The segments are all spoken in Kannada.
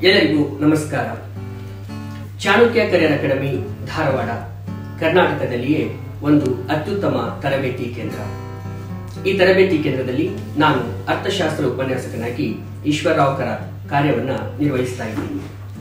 ಎಲ್ಲರಿಗೂ ನಮಸ್ಕಾರ ಚಾಣಕ್ಯ ಕರಿಯರ್ ಅಕಾಡೆಮಿ ಧಾರವಾಡ ಕರ್ನಾಟಕದಲ್ಲಿಯೇ ಒಂದು ಅತ್ಯುತ್ತಮ ತರಬೇತಿ ಕೇಂದ್ರ ಈ ತರಬೇತಿ ಕೇಂದ್ರದಲ್ಲಿ ನಾನು ಅರ್ಥಶಾಸ್ತ್ರ ಉಪನ್ಯಾಸಕನಾಗಿ ಈಶ್ವರರಾವ್ ಕರ ಕಾರ್ಯವನ್ನ ನಿರ್ವಹಿಸ್ತಾ ಇದ್ದೀನಿ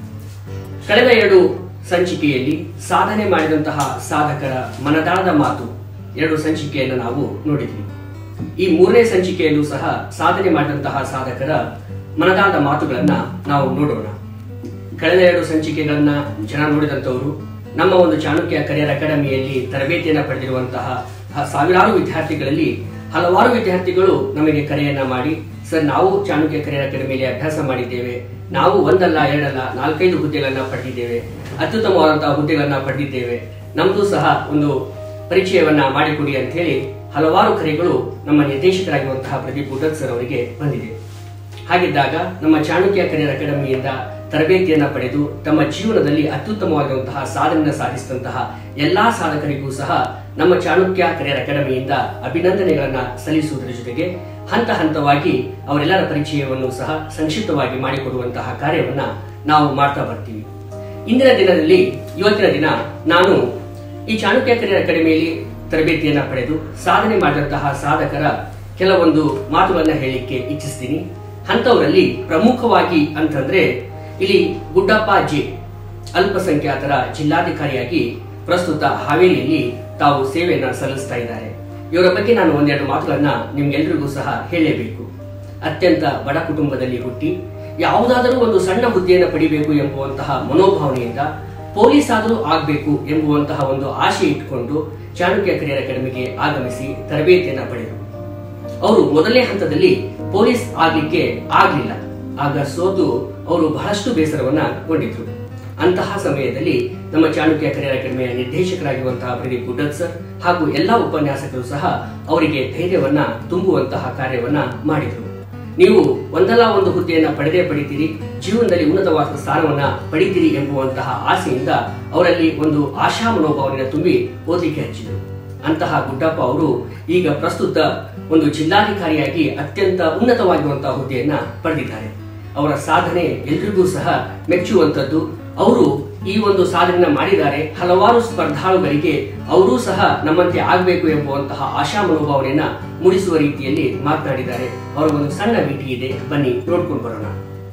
ಕಳೆದ ಎರಡು ಸಂಚಿಕೆಯಲ್ಲಿ ಸಾಧನೆ ಮಾಡಿದಂತಹ ಸಾಧಕರ ಮನದಾಳದ ಮಾತು ಎರಡು ಸಂಚಿಕೆಯನ್ನು ನಾವು ನೋಡಿದ್ವಿ ಈ ಮೂರನೇ ಸಂಚಿಕೆಯಲ್ಲೂ ಸಹ ಸಾಧನೆ ಮಾಡಿದಂತಹ ಸಾಧಕರ ಮನದಾಳದ ಮಾತುಗಳನ್ನ ನಾವು ನೋಡೋಣ ಕಳೆದ ಎರಡು ಸಂಚಿಕೆಗಳನ್ನ ಜನ ನೋಡಿದಂತವರು ನಮ್ಮ ಒಂದು ಚಾಣಕ್ಯ ಕರಿಯರ್ ಅಕಾಡೆಮಿಯಲ್ಲಿ ತರಬೇತಿಯನ್ನು ಪಡೆದಿರುವಂತಹ ಹ- ಸಾವಿರಾರು ವಿದ್ಯಾರ್ಥಿಗಳಲ್ಲಿ ಹಲವಾರು ವಿದ್ಯಾರ್ಥಿಗಳು ನಮಗೆ ಕರೆಯನ್ನ ಮಾಡಿ ಸರ್ ನಾವು ಚಾಣಕ್ಯ ಕರಿಯರ್ ಅಕಾಡೆಮಿಯಲ್ಲಿ ಅಭ್ಯಾಸ ಮಾಡಿದ್ದೇವೆ ನಾವು ಒಂದಲ್ಲ ಎರಡಲ್ಲ ನಾಲ್ಕೈದು ಹುದ್ದೆಗಳನ್ನ ಪಡೆದಿದ್ದೇವೆ ಅತ್ಯುತ್ತಮವಾದಂತಹ ಹುದ್ದೆಗಳನ್ನ ಪಡೆದಿದ್ದೇವೆ ನಮ್ದು ಸಹ ಒಂದು ಪರಿಚಯವನ್ನ ಮಾಡಿಕೊಡಿ ಅಂತ ಹೇಳಿ ಹಲವಾರು ಕರೆಗಳು ನಮ್ಮ ನಿರ್ದೇಶಕರಾಗಿರುವಂತಹ ಪ್ರದೀಪ್ ಗುಡತ್ ಸರ್ ಅವರಿಗೆ ಬಂದಿದೆ ಹಾಗಿದ್ದಾಗ ನಮ್ಮ ಚಾಣಕ್ಯ ಕರಿಯರ್ ಅಕಾಡೆಮಿಯಿಂದ ತರಬೇತಿಯನ್ನ ಪಡೆದು ತಮ್ಮ ಜೀವನದಲ್ಲಿ ಅತ್ಯುತ್ತಮವಾಗಿರುವಂತಹ ಸಾಧನೆಯನ್ನು ಸಾಧಿಸಿದಂತಹ ಎಲ್ಲಾ ಸಾಧಕರಿಗೂ ಸಹ ನಮ್ಮ ಚಾಣಕ್ಯ ಕರಿಯರ್ ಅಕಾಡೆಮಿಯಿಂದ ಅಭಿನಂದನೆಗಳನ್ನ ಸಲ್ಲಿಸುವುದರ ಜೊತೆಗೆ ಹಂತ ಹಂತವಾಗಿ ಅವರೆಲ್ಲರ ಪರಿಚಯವನ್ನು ಸಹ ಸಂಕ್ಷಿಪ್ತವಾಗಿ ಮಾಡಿಕೊಡುವಂತಹ ಕಾರ್ಯವನ್ನ ನಾವು ಮಾಡ್ತಾ ಬರ್ತೀವಿ ಇಂದಿನ ದಿನದಲ್ಲಿ ಇವತ್ತಿನ ದಿನ ನಾನು ಈ ಚಾಣಕ್ಯ ಕರಿಯರ್ ಅಕಾಡೆಮಿಯಲ್ಲಿ ತರಬೇತಿಯನ್ನ ಪಡೆದು ಸಾಧನೆ ಮಾಡಿದಂತಹ ಸಾಧಕರ ಕೆಲವೊಂದು ಮಾತುಗಳನ್ನ ಹೇಳಲಿಕ್ಕೆ ಇಚ್ಛಿಸ್ತೀನಿ ಅಂತವರಲ್ಲಿ ಪ್ರಮುಖವಾಗಿ ಅಂತಂದ್ರೆ ಇಲ್ಲಿ ಗುಡ್ಡಪ್ಪ ಜೆ ಅಲ್ಪಸಂಖ್ಯಾತರ ಜಿಲ್ಲಾಧಿಕಾರಿಯಾಗಿ ಪ್ರಸ್ತುತ ಹಾವೇರಿಯಲ್ಲಿ ತಾವು ಸೇವೆಯನ್ನ ಸಲ್ಲಿಸ್ತಾ ಇದ್ದಾರೆ ಇವರ ಬಗ್ಗೆ ನಾನು ಒಂದೆರಡು ಮಾತುಗಳನ್ನ ನಿಮ್ಗೆಲ್ರಿಗೂ ಸಹ ಹೇಳಲೇಬೇಕು ಅತ್ಯಂತ ಬಡ ಕುಟುಂಬದಲ್ಲಿ ಹುಟ್ಟಿ ಯಾವುದಾದರೂ ಒಂದು ಸಣ್ಣ ಹುದ್ದೆಯನ್ನು ಪಡಿಬೇಕು ಎಂಬುವಂತಹ ಮನೋಭಾವನೆಯಿಂದ ಪೊಲೀಸ್ ಆದರೂ ಆಗಬೇಕು ಎಂಬುವಂತಹ ಒಂದು ಆಶೆ ಇಟ್ಟುಕೊಂಡು ಚಾಣಕ್ಯ ಕರಿಯರ್ ಅಕಾಡೆಮಿಗೆ ಆಗಮಿಸಿ ತರಬೇತಿಯನ್ನ ಪಡೆದರು ಅವರು ಮೊದಲನೇ ಹಂತದಲ್ಲಿ ಪೊಲೀಸ್ ಆಗ್ಲಿಕ್ಕೆ ಆಗ್ಲಿಲ್ಲ ಆಗ ಸೋತು ಅವರು ಬಹಳಷ್ಟು ಬೇಸರವನ್ನ ಗೊಂಡಿದ್ರು ಅಂತಹ ಸಮಯದಲ್ಲಿ ನಮ್ಮ ಚಾಣಕ್ಯ ಕರಿಯರ್ ಅಕಾಡೆಮಿಯ ನಿರ್ದೇಶಕರಾಗಿರುವಂತಹ ಪ್ರದೀಪ್ ಗುಡ್ಡತ್ ಸರ್ ಹಾಗೂ ಎಲ್ಲಾ ಉಪನ್ಯಾಸಕರು ಸಹ ಅವರಿಗೆ ಧೈರ್ಯವನ್ನ ತುಂಬುವಂತಹ ಕಾರ್ಯವನ್ನ ಮಾಡಿದರು ನೀವು ಒಂದಲ್ಲ ಒಂದು ಹುದ್ದೆಯನ್ನ ಪಡೆದೇ ಪಡಿತೀರಿ ಜೀವನದಲ್ಲಿ ಉನ್ನತವಾದ ಸ್ಥಾನವನ್ನ ಪಡಿತೀರಿ ಎಂಬುವಂತಹ ಆಸೆಯಿಂದ ಅವರಲ್ಲಿ ಒಂದು ಆಶಾ ಮನೋಭಾವನೆಯನ್ನು ತುಂಬಿ ಓದಲಿಕ್ಕೆ ಹಚ್ಚಿದರು ಅಂತಹ ಗುಡ್ಡಪ್ಪ ಅವರು ಈಗ ಪ್ರಸ್ತುತ ಒಂದು ಜಿಲ್ಲಾಧಿಕಾರಿಯಾಗಿ ಅತ್ಯಂತ ಉನ್ನತವಾಗಿರುವಂತಹ ಹುದ್ದೆಯನ್ನ ಪಡೆದಿದ್ದಾರೆ ಅವರ ಸಾಧನೆ ಎಲ್ರಿಗೂ ಸಹ ಮೆಚ್ಚುವಂತದ್ದು ಅವರು ಈ ಒಂದು ಸಾಧನೆಯನ್ನ ಮಾಡಿದ್ದಾರೆ ಹಲವಾರು ಸ್ಪರ್ಧಾಳುಗಳಿಗೆ ಅವರೂ ಸಹ ನಮ್ಮಂತೆ ಆಗಬೇಕು ಎಂಬುವಂತಹ ಆಶಾ ಮನೋಭಾವನೆಯನ್ನ ಮೂಡಿಸುವ ರೀತಿಯಲ್ಲಿ ಮಾತನಾಡಿದ್ದಾರೆ ಅವರ ಒಂದು ಸಣ್ಣ ಭೇಟಿ ಇದೆ ಬನ್ನಿ ನೋಡ್ಕೊಂಡು ಬರೋಣ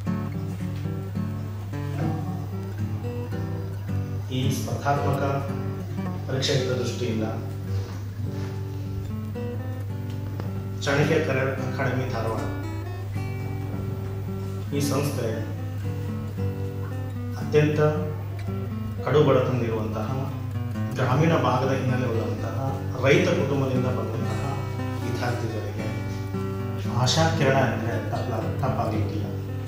ಈ ಸ್ಪರ್ಧಾತ್ಮಕ ಪರೀಕ್ಷೆಗಳ ದೃಷ್ಟಿಯಿಂದ ಚಾಣಕ್ಯ ಕರಿಯರ್ ಅಕಾಡೆಮಿ ಧಾರವಾಡ ಈ ಸಂಸ್ಥೆ ಅತ್ಯಂತ ಕಡು ಬಡತನದಿರುವಂತಹ ಗ್ರಾಮೀಣ ಭಾಗದ ಹಿನ್ನೆಲೆ ಉಳ್ಳಂತಹ ರೈತ ಕುಟುಂಬದಿಂದ ಬಂದಂತಹ ವಿದ್ಯಾರ್ಥಿಗಳಿಗೆ ಆಶಾ ಕಿರಣ ಅಂದರೆ ತಪ್ಪ ತಪ್ಪಾಗಲಿಕ್ಕಿಲ್ಲ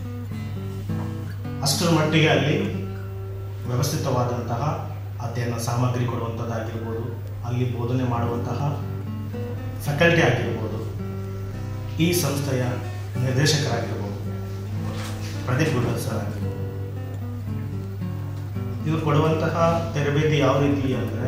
ಅಷ್ಟರ ಮಟ್ಟಿಗೆ ಅಲ್ಲಿ ವ್ಯವಸ್ಥಿತವಾದಂತಹ ಅಧ್ಯಯನ ಸಾಮಗ್ರಿ ಕೊಡುವಂಥದ್ದಾಗಿರ್ಬೋದು ಅಲ್ಲಿ ಬೋಧನೆ ಮಾಡುವಂತಹ ಫ್ಯಾಕಲ್ಟಿ ಆಗಿರ್ಬೋದು ಈ ಸಂಸ್ಥೆಯ ನಿರ್ದೇಶಕರಾಗಿರ್ಬೋದು ಪ್ರದೀಪ್ ಗುಡ್ಡಲ್ ಸರ್ ಆಗಿರ್ಬೋದು ಇವರು ಕೊಡುವಂತಹ ತರಬೇತಿ ಯಾವ ರೀತಿ ಅಂದರೆ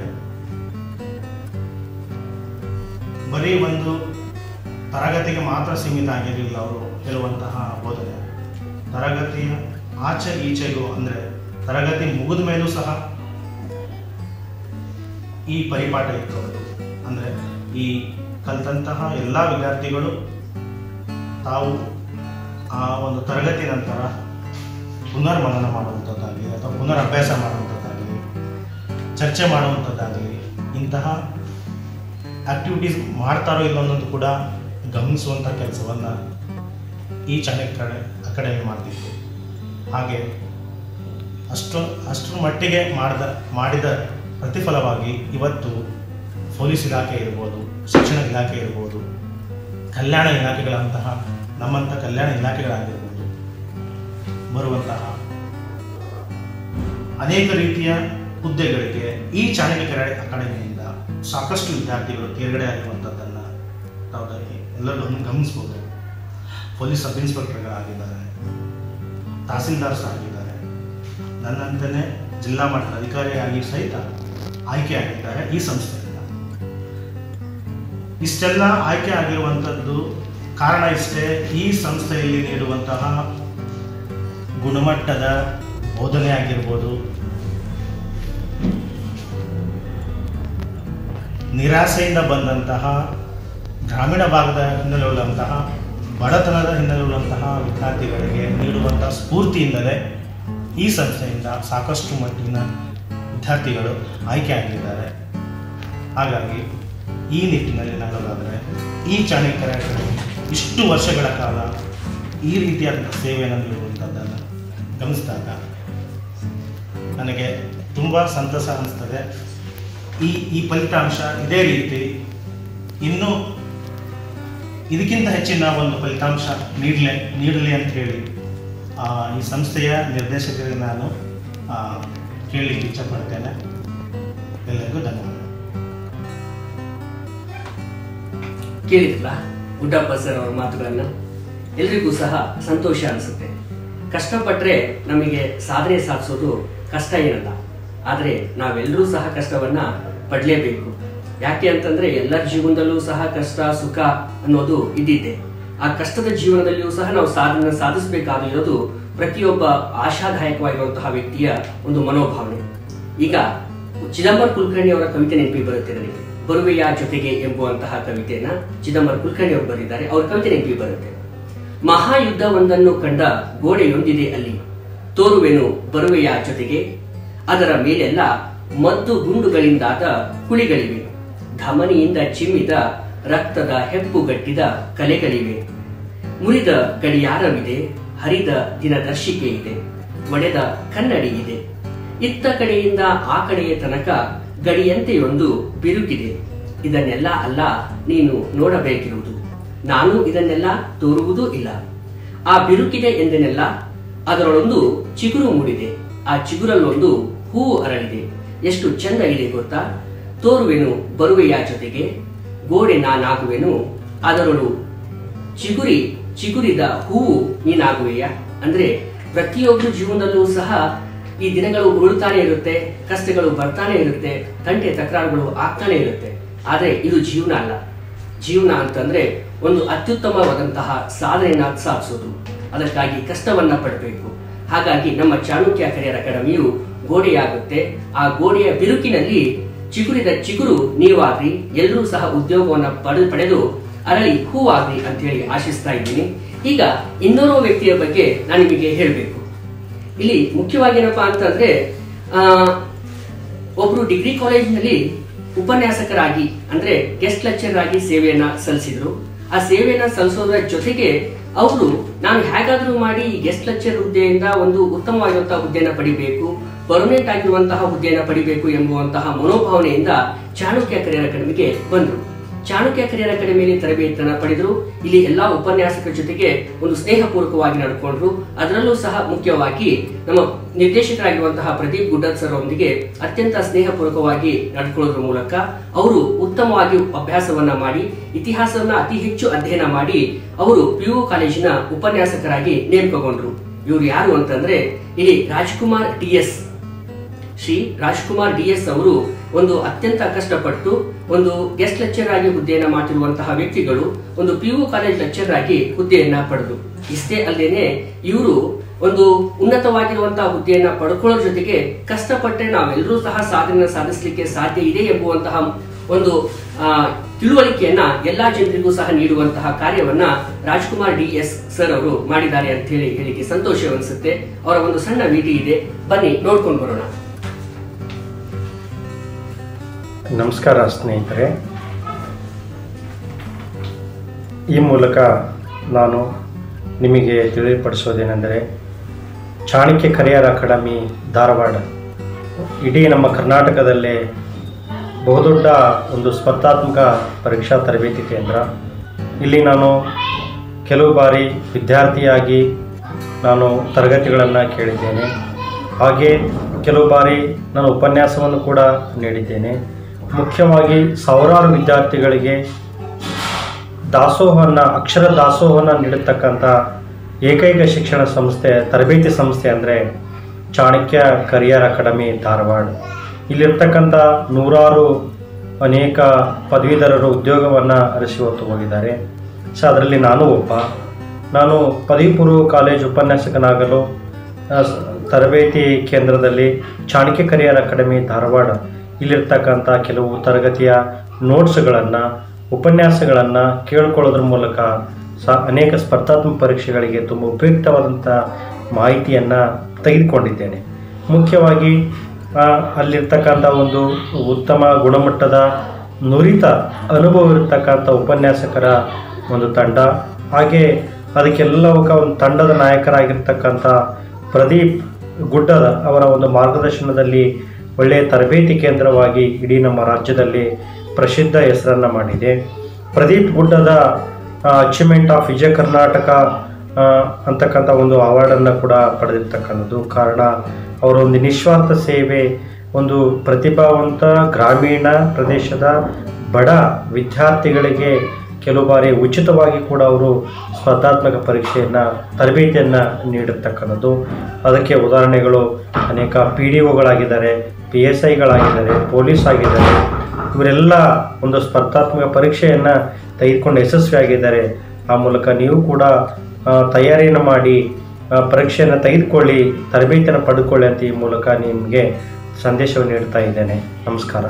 ಬರೀ ಒಂದು ತರಗತಿಗೆ ಮಾತ್ರ ಸೀಮಿತ ಆಗಿರಲಿಲ್ಲ ಅವರು ಹೇಳುವಂತಹ ಬೋಧನೆ ತರಗತಿಯ ಆಚೆ ಈಚೆಗೂ ಅಂದರೆ ತರಗತಿ ಮುಗಿದ ಮೇಲೂ ಸಹ ಈ ಪರಿಪಾಠ ಇತ್ತು ಅವರು ಅಂದರೆ ಈ ಕಲಿತಂತಹ ಎಲ್ಲ ವಿದ್ಯಾರ್ಥಿಗಳು ತಾವು ಆ ಒಂದು ತರಗತಿ ನಂತರ ಪುನರ್ಮನನ ಮಾಡುವಂಥದ್ದಾಗಲಿ ಅಥವಾ ಪುನರ್ ಅಭ್ಯಾಸ ಮಾಡುವಂಥದ್ದಾಗಲಿ ಚರ್ಚೆ ಮಾಡುವಂಥದ್ದಾಗಲಿ ಇಂತಹ ಆಕ್ಟಿವಿಟೀಸ್ ಮಾಡ್ತಾರೋ ಇಲ್ಲ ಅನ್ನೋದು ಕೂಡ ಗಮನಿಸುವಂಥ ಕೆಲಸವನ್ನು ಈ ಚಾಣಕ್ಯ ಅಕಾಡೆಮಿ ಮಾಡ್ತಿತ್ತು ಹಾಗೆ ಅಷ್ಟು ಅಷ್ಟರ ಮಟ್ಟಿಗೆ ಮಾಡಿದ ಮಾಡಿದ ಪ್ರತಿಫಲವಾಗಿ ಇವತ್ತು ಪೊಲೀಸ್ ಇಲಾಖೆ ಇರ್ಬೋದು ಶಿಕ್ಷಣ ಇಲಾಖೆ ಇರ್ಬೋದು ಕಲ್ಯಾಣ ಇಲಾಖೆಗಳಂತಹ ನಮ್ಮಂಥ ಕಲ್ಯಾಣ ಇಲಾಖೆಗಳಾಗಿರ್ಬೋದು ಬರುವಂತಹ ಅನೇಕ ರೀತಿಯ ಹುದ್ದೆಗಳಿಗೆ ಈ ಚಾಣಕ್ಯ ಕನ್ನಡ ಅಕಾಡೆಮಿಯಿಂದ ಸಾಕಷ್ಟು ವಿದ್ಯಾರ್ಥಿಗಳು ತೇರ್ಗಡೆ ಆಗಿರುವಂಥದ್ದನ್ನು ತಾವು ಎಲ್ಲರೂ ಗಮನ- ಗಮನಿಸ್ಬೋದು ಪೊಲೀಸ್ ಸಬ್ ಇನ್ಸ್ಪೆಕ್ಟರ್ಗಳಾಗಿದ್ದಾರೆ ತಹಸೀಲ್ದಾರ್ಸ್ ಆಗಿದ್ದಾರೆ ನನ್ನಂತೆಯೇ ಜಿಲ್ಲಾ ಮಟ್ಟದ ಅಧಿಕಾರಿಯಾಗಿ ಸಹಿತ ಆಯ್ಕೆಯಾಗಿದ್ದಾರೆ ಈ ಸಂಸ್ಥೆಯಿಂದ ಇಷ್ಟೆಲ್ಲ ಆಯ್ಕೆ ಆಗಿರುವಂಥದ್ದು ಕಾರಣ ಇಷ್ಟೇ ಈ ಸಂಸ್ಥೆಯಲ್ಲಿ ನೀಡುವಂತಹ ಗುಣಮಟ್ಟದ ಬೋಧನೆ ಆಗಿರ್ಬೋದು ನಿರಾಸೆಯಿಂದ ಬಂದಂತಹ ಗ್ರಾಮೀಣ ಭಾಗದ ಹಿನ್ನೆಲೆ ಉಳ್ಳಂತಹ ಬಡತನದ ಹಿನ್ನೆಲೆ ಉಳ್ಳಂತಹ ವಿದ್ಯಾರ್ಥಿಗಳಿಗೆ ನೀಡುವಂತಹ ಸ್ಫೂರ್ತಿಯಿಂದಲೇ ಈ ಸಂಸ್ಥೆಯಿಂದ ಸಾಕಷ್ಟು ಮಟ್ಟಿನ ವಿದ್ಯಾರ್ಥಿಗಳು ಆಯ್ಕೆಯಾಗಿದ್ದಾರೆ ಹಾಗಾಗಿ ಈ ನಿಟ್ಟಿನಲ್ಲಿ ನೋಡೋದಾದರೆ ಈ ಚಾಣಕ್ಯರ ಅಕಾಡೆಮಿ ಇಷ್ಟು ವರ್ಷಗಳ ಕಾಲ ಈ ರೀತಿಯಾದ ಸೇವೆಯನ್ನು ನೀಡುವಂಥದ್ದನ್ನು ಗಮನಿಸಿದಾಗ ನನಗೆ ತುಂಬ ಸಂತಸ ಅನಿಸ್ತದೆ ಈ ಈ ಫಲಿತಾಂಶ ಇದೇ ರೀತಿ ಇನ್ನೂ ಇದಕ್ಕಿಂತ ಹೆಚ್ಚಿನ ಒಂದು ಫಲಿತಾಂಶ ನೀಡಲಿ ನೀಡಲಿ ಅಂತ ಹೇಳಿ ಆ, ಈ ಸಂಸ್ಥೆಯ ನಿರ್ದೇಶಕರಿಗೆ ನಾನು ಆ, ಕೇಳಲಿಕ್ಕೆ ಇಚ್ಛಪಡ್ತೇನೆ ಎಲ್ಲರಿಗೂ ಧನ್ಯವಾದ ಕೇಳಿದ್ರಲ್ಲ ಗುಡ್ಡಪ್ಪ ಸರ್ ಅವರ ಮಾತುಗಳನ್ನ ಎಲ್ರಿಗೂ ಸಹ ಸಂತೋಷ ಅನಿಸುತ್ತೆ ಕಷ್ಟಪಟ್ಟರೆ ನಮಗೆ ಸಾಧನೆ ಸಾಧಿಸೋದು ಕಷ್ಟ ಏನಲ್ಲ ಆದರೆ ನಾವೆಲ್ಲರೂ ಸಹ ಕಷ್ಟವನ್ನ ಪಡಲೇಬೇಕು ಯಾಕೆ ಅಂತಂದ್ರೆ ಎಲ್ಲರ ಜೀವನದಲ್ಲೂ ಸಹ ಕಷ್ಟ ಸುಖ ಅನ್ನೋದು ಇದ್ದಿದೆ ಆ ಕಷ್ಟದ ಜೀವನದಲ್ಲಿಯೂ ಸಹ ನಾವು ಸಾಧನೆ ಸಾಧಿಸಬೇಕಾಗಿರೋದು ಪ್ರತಿಯೊಬ್ಬ ಆಶಾದಾಯಕವಾಗಿರುವಂತಹ ವ್ಯಕ್ತಿಯ ಒಂದು ಮನೋಭಾವನೆ ಈಗ ಚಿದಂಬರ ಕುಲಕರ್ಣಿ ಅವರ ಕವಿತೆ ನೆನಪಿಗೆ ಬರುತ್ತೆ ನನಗೆ ಬರುವೆಯ ಜೊತೆಗೆ ಎಂಬುವಂತಹ ಕವಿತೆಯನ್ನ ಚಿದಂಬರ ಕುಲಕರ್ಣಿ ಅವರು ಬರೆದಿದ್ದಾರೆ ಅವ್ರ ಕವಿತೆ ನೆನಪಿಗೆ ಬರುತ್ತೆ ಮಹಾಯುದ್ಧವೊಂದನ್ನು ಕಂಡ ಗೋಡೆಯೊಂದಿದೆ ಅಲ್ಲಿ ತೋರುವೆನು ಬರುವೆಯ ಜೊತೆಗೆ ಅದರ ಮೇಲೆಲ್ಲ ಮದ್ದು ಗುಂಡುಗಳಿಂದಾದ ಕುಳಿಗಳಿವೆ ಧಮನಿಯಿಂದ ಚಿಮ್ಮಿದ ರಕ್ತದ ಹೆಪ್ಪುಗಟ್ಟಿದ ಕಲೆಗಳಿವೆ ಮುರಿದ ಗಡಿಯಾರವಿದೆ ಹರಿದ ದಿನದರ್ಶಿಕೆ ಇದೆ ಒಡೆದ ಕನ್ನಡಿ ಇದೆ ಇತ್ತ ಕಡೆಯಿಂದ ಆ ಕಡೆಯ ತನಕ ಗಡಿಯಂತೆಯೊಂದು ಬಿರುಕಿದೆ ಇದನ್ನೆಲ್ಲ ಅಲ್ಲ ನೀನು ನೋಡಬೇಕಿರುವುದು ನಾನು ಇದನ್ನೆಲ್ಲ ತೋರುವುದೂ ಇಲ್ಲ ಆ ಬಿರುಕಿದೆ ಎಂದೆನೆಲ್ಲ ಅದರೊಳೊಂದು ಚಿಗುರು ಮೂಡಿದೆ ಆ ಚಿಗುರಲ್ಲೊಂದು ಹೂವು ಅರಳಿದೆ ಎಷ್ಟು ಚಂದ ಇದೆ ಗೊತ್ತಾ ತೋರುವೆನು ಬರುವೆಯ ಜೊತೆಗೆ ಗೋಡೆ ನಾನಾಗುವೆನು ಅದರೊಳು ಚಿಗುರಿ ಚಿಗುರಿದ ಹೂವು ನೀನಾಗುವೆಯಾ ಅಂದ್ರೆ ಪ್ರತಿಯೊಬ್ಬರು ಜೀವನದಲ್ಲೂ ಸಹ ಈ ದಿನಗಳು ಉರುಳ್ತಾನೆ ಇರುತ್ತೆ ಕಷ್ಟಗಳು ಬರ್ತಾನೆ ಇರುತ್ತೆ ತಂಟೆ ತಕರಾರುಗಳು ಆಗ್ತಾನೆ ಇರುತ್ತೆ ಆದ್ರೆ ಇದು ಜೀವನ ಅಲ್ಲ ಜೀವನ ಅಂತಂದ್ರೆ ಒಂದು ಅತ್ಯುತ್ತಮವಾದಂತಹ ಸಾಧನೆಯನ್ನ ಸಾಧಿಸೋದು ಅದಕ್ಕಾಗಿ ಕಷ್ಟವನ್ನ ಪಡಬೇಕು ಹಾಗಾಗಿ ನಮ್ಮ ಚಾಣಕ್ಯ ಕರಿಯರ್ ಅಕಾಡೆಮಿಯು ಗೋಡೆಯಾಗುತ್ತೆ ಆ ಗೋಡೆಯ ಬಿರುಕಿನಲ್ಲಿ ಚಿಗುರಿದ ಚಿಗುರು ನೀವಾಗ್ರಿ ಎಲ್ಲರೂ ಸಹ ಉದ್ಯೋಗವನ್ನ ಪಡೆ ಪಡೆದು ಅರಳಿ ಹೂವಾಗ್ರಿ ಅಂತ ಹೇಳಿ ಆಶಿಸ್ತಾ ಇದ್ದೀನಿ ಈಗ ಇನ್ನೋರ್ವ ವ್ಯಕ್ತಿಯ ಬಗ್ಗೆ ನಾನು ನಿಮಗೆ ಹೇಳಬೇಕು ಇಲ್ಲಿ ಮುಖ್ಯವಾಗಿ ಏನಪ್ಪಾ ಅಂತಂದ್ರೆ ಆ, ಒಬ್ರು ಡಿಗ್ರಿ ಕಾಲೇಜಿನಲ್ಲಿ ಉಪನ್ಯಾಸಕರಾಗಿ ಅಂದ್ರೆ ಗೆಸ್ಟ್ ಲೆಕ್ಚರ್ ಆಗಿ ಸೇವೆಯನ್ನ ಸಲ್ಲಿಸಿದ್ರು ಆ ಸೇವೆಯನ್ನ ಸಲ್ಲಿಸೋದ್ರ ಜೊತೆಗೆ ಅವರು ನಾನು ಹೇಗಾದ್ರೂ ಮಾಡಿ ಈ ಗೆಸ್ಟ್ ಲೆಕ್ಚರ್ ಹುದ್ದೆಯಿಂದ ಒಂದು ಉತ್ತಮವಾಗಿರುವಂತಹ ಹುದ್ದೆಯನ್ನ ಪಡಿಬೇಕು ಪರ್ಮನೆಂಟ್ ಆಗಿರುವಂತಹ ಹುದ್ದೆಯನ್ನ ಪಡಿಬೇಕು ಎಂಬುವಂತಹ ಮನೋಭಾವನೆಯಿಂದ ಚಾಣಕ್ಯ ಕರಿಯರ್ ಅಕಾಡೆಮಿಗೆ ಬಂದ್ರು ಚಾಣಕ್ಯ ಕರಿಯರ್ ಅಕಾಡೆಮಿಯಲ್ಲಿ ತರಬೇತಿಯನ್ನ ಪಡೆದರು ಇಲ್ಲಿ ಎಲ್ಲಾ ಉಪನ್ಯಾಸಕರ ಜೊತೆಗೆ ಒಂದು ಸ್ನೇಹಪೂರ್ವಕವಾಗಿ ನಡ್ಕೊಂಡ್ರು ಅದರಲ್ಲೂ ಸಹ ಮುಖ್ಯವಾಗಿ ನಮ್ಮ ನಿರ್ದೇಶಕರಾಗಿರುವಂತಹ ಪ್ರದೀಪ್ ಗುಡ್ಡದ್ ಸರ್ ಅವರೊಂದಿಗೆ ಅತ್ಯಂತ ಸ್ನೇಹಪೂರ್ವಕವಾಗಿ ನಡ್ಕೊಳ್ಳೋದ್ರ ಮೂಲಕ ಅವರು ಉತ್ತಮವಾಗಿ ಅಭ್ಯಾಸವನ್ನ ಮಾಡಿ ಇತಿಹಾಸವನ್ನ ಅತಿ ಹೆಚ್ಚು ಅಧ್ಯಯನ ಮಾಡಿ ಅವರು ಪಿ ಯು ಕಾಲೇಜಿನ ಉಪನ್ಯಾಸಕರಾಗಿ ನೇಮಕಗೊಂಡ್ರು ಇವರು ಯಾರು ಅಂತಂದ್ರೆ ಇಲ್ಲಿ Rajkumar T S Shri Rajkumar D S ಅವರು ಒಂದು ಅತ್ಯಂತ ಕಷ್ಟಪಟ್ಟು ಒಂದು ಗೆಸ್ಟ್ ಲೆಕ್ಚರ್ ಆಗಿ ಹುದ್ದೆಯನ್ನ ಮಾಡ್ತಿರುವಂತಹ ವ್ಯಕ್ತಿಗಳು ಒಂದು ಪಿ ಯು ಕಾಲೇಜ್ ಲೆಕ್ಚರ್ ಆಗಿ ಹುದ್ದೆಯನ್ನ ಪಡೆದು ಇಷ್ಟೇ ಅಲ್ಲದೇನೆ ಇವರು ಒಂದು ಉನ್ನತವಾಗಿರುವಂತಹ ಹುದ್ದೆಯನ್ನ ಪಡ್ಕೊಳ್ಳೋ ಜೊತೆಗೆ ಕಷ್ಟಪಟ್ಟರೆ ನಾವೆಲ್ಲರೂ ಸಹ ಸಾಧನೆ ಸಾಧಿಸಲಿಕ್ಕೆ ಸಾಧ್ಯ ಇದೆ ಎಂಬುವಂತಹ ಒಂದು ಆ, ತಿಳುವಳಿಕೆಯನ್ನ ಎಲ್ಲಾ ಜನರಿಗೂ ಸಹ ನೀಡುವಂತಹ ಕಾರ್ಯವನ್ನ ರಾಜ್ಕುಮಾರ್ ಡಿ ಎಸ್ ಸರ್ ಅವರು ಮಾಡಿದ್ದಾರೆ ಅಂತ ಹೇಳಿ ಹೇಳಿಕ್ಕೆ ಸಂತೋಷವನ್ನಿಸುತ್ತೆ ಅವರ ಒಂದು ಸಣ್ಣ ವಿಟಿ ಇದೆ ಬನ್ನಿ ನೋಡ್ಕೊಂಡು ಬರೋಣ ನಮಸ್ಕಾರ ಸ್ನೇಹಿತರೆ ಈ ಮೂಲಕ ನಾನು ನಿಮಗೆ ತಿಳಿಪಡಿಸೋದೇನೆಂದರೆ ಚಾಣಕ್ಯ ಕರಿಯರ್ ಅಕಾಡೆಮಿ ಧಾರವಾಡ ಇಡೀ ನಮ್ಮ ಕರ್ನಾಟಕದಲ್ಲೇ ಬಹುದೊಡ್ಡ ಒಂದು ಸ್ಪರ್ಧಾತ್ಮಕ ಪರೀಕ್ಷಾ ತರಬೇತಿ ಕೇಂದ್ರ ಇಲ್ಲಿ ನಾನು ಕೆಲವು ಬಾರಿ ವಿದ್ಯಾರ್ಥಿಯಾಗಿ ನಾನು ತರಗತಿಗಳನ್ನು ಕೇಳಿದ್ದೇನೆ ಹಾಗೆ ಕೆಲವು ಬಾರಿ ನಾನು ಉಪನ್ಯಾಸವನ್ನು ಕೂಡ ನೀಡಿದ್ದೇನೆ ಮುಖ್ಯವಾಗಿ ಸಾವಿರಾರು ವಿದ್ಯಾರ್ಥಿಗಳಿಗೆ ದಾಸೋಹವನ್ನು ಅಕ್ಷರ ದಾಸೋಹವನ್ನು ನೀಡತಕ್ಕಂಥ ಏಕೈಕ ಶಿಕ್ಷಣ ಸಂಸ್ಥೆ ತರಬೇತಿ ಸಂಸ್ಥೆ ಅಂದರೆ ಚಾಣಕ್ಯ ಕರಿಯರ್ ಅಕಾಡೆಮಿ ಧಾರವಾಡ ಇಲ್ಲಿರ್ತಕ್ಕಂಥ ನೂರಾರು ಅನೇಕ ಪದವೀಧರರು ಉದ್ಯೋಗವನ್ನು ಅರಸಿ ಹೊತ್ತು ಹೋಗಿದ್ದಾರೆ ಸೊ ಅದರಲ್ಲಿ ನಾನು ಒಬ್ಬ ನಾನು ಪದವಿ ಪೂರ್ವ ಕಾಲೇಜ್ ಉಪನ್ಯಾಸಕನಾಗಲು ಆ, ಸ- ತರಬೇತಿ ಕೇಂದ್ರದಲ್ಲಿ ಚಾಣಕ್ಯ ಕರಿಯರ್ ಅಕಾಡೆಮಿ ಧಾರವಾಡ ಇಲ್ಲಿರ್ತಕ್ಕಂಥ ಕೆಲವು ತರಗತಿಯ ನೋಟ್ಸ್ಗಳನ್ನು ಉಪನ್ಯಾಸಗಳನ್ನು ಕೇಳ್ಕೊಳ್ಳೋದ್ರ ಮೂಲಕ ಸ ಅನೇಕ ಸ್ಪರ್ಧಾತ್ಮಕ ಪರೀಕ್ಷೆಗಳಿಗೆ ತುಂಬ ಉಪಯುಕ್ತವಾದಂಥ ಮಾಹಿತಿಯನ್ನು ತೆಗೆದುಕೊಂಡಿದ್ದೇನೆ ಮುಖ್ಯವಾಗಿ ಆ, ಅಲ್ಲಿರ್ತಕ್ಕಂಥ ಒಂದು ಉತ್ತಮ ಗುಣಮಟ್ಟದ ನುರಿತ ಅನುಭವ ಇರತಕ್ಕಂಥ ಉಪನ್ಯಾಸಕರ ಒಂದು ತಂಡ ಹಾಗೆ ಅದಕ್ಕೆಲ್ಲವಕ್ಕ ಒಂದು ತಂಡದ ನಾಯಕರಾಗಿರ್ತಕ್ಕಂಥ ಪ್ರದೀಪ್ ಗುಡ್ಡದ ಅವರ ಒಂದು ಮಾರ್ಗದರ್ಶನದಲ್ಲಿ ಒಳ್ಳೆಯ ತರಬೇತಿ ಕೇಂದ್ರವಾಗಿ ಇಡೀ ನಮ್ಮ ರಾಜ್ಯದಲ್ಲಿ ಪ್ರಸಿದ್ಧ ಹೆಸರನ್ನು ಮಾಡಿದೆ ಪ್ರದೀಪ್ ಗುಡ್ಡದ ಅಚೀವ್ಮೆಂಟ್ ಆಫ್ ವಿಜಯ ಕರ್ನಾಟಕ ಆ, ಅಂತಕ್ಕಂಥ ಒಂದು ಅವಾರ್ಡನ್ನು ಕೂಡ ಪಡೆದಿರ್ತಕ್ಕಂಥದ್ದು ಕಾರಣ ಅವರ ಒಂದು ನಿಸ್ವಾರ್ಥ ಸೇವೆ ಒಂದು ಪ್ರತಿಭಾವಂತ ಗ್ರಾಮೀಣ ಪ್ರದೇಶದ ಬಡ ವಿದ್ಯಾರ್ಥಿಗಳಿಗೆ ಕೆಲವು ಬಾರಿ ಉಚಿತವಾಗಿ ಕೂಡ ಅವರು ಸ್ಪರ್ಧಾತ್ಮಕ ಪರೀಕ್ಷೆಯನ್ನು ತರಬೇತಿಯನ್ನು ನೀಡಿರ್ತಕ್ಕಂಥದ್ದು ಅದಕ್ಕೆ ಉದಾಹರಣೆಗಳು ಅನೇಕ ಪಿ ಡಿ ಒಗಳಾಗಿದ್ದಾರೆ ಪಿ ಎಸ್ ಐಗಳಾಗಿದ್ದಾರೆ ಪೊಲೀಸ್ ಆಗಿದ್ದಾರೆ ಇವರೆಲ್ಲ ಒಂದು ಸ್ಪರ್ಧಾತ್ಮಕ ಪರೀಕ್ಷೆಯನ್ನು ತೆಗೆದುಕೊಂಡು ಯಶಸ್ವಿಯಾಗಿದ್ದಾರೆ ಆ ಮೂಲಕ ನೀವು ಕೂಡ ಆ, ತಯಾರಿಯನ್ನು ಮಾಡಿ ಆ, ಪರೀಕ್ಷೆಯನ್ನು ತೆಗೆದುಕೊಳ್ಳಿ ತರಬೇತಿಯನ್ನು ಪಡೆದುಕೊಳ್ಳಿ ಅಂತ ಈ ಮೂಲಕ ನಿಮಗೆ ಸಂದೇಶವನ್ನು ನೀಡ್ತಾ ಇದ್ದೇನೆ ನಮಸ್ಕಾರ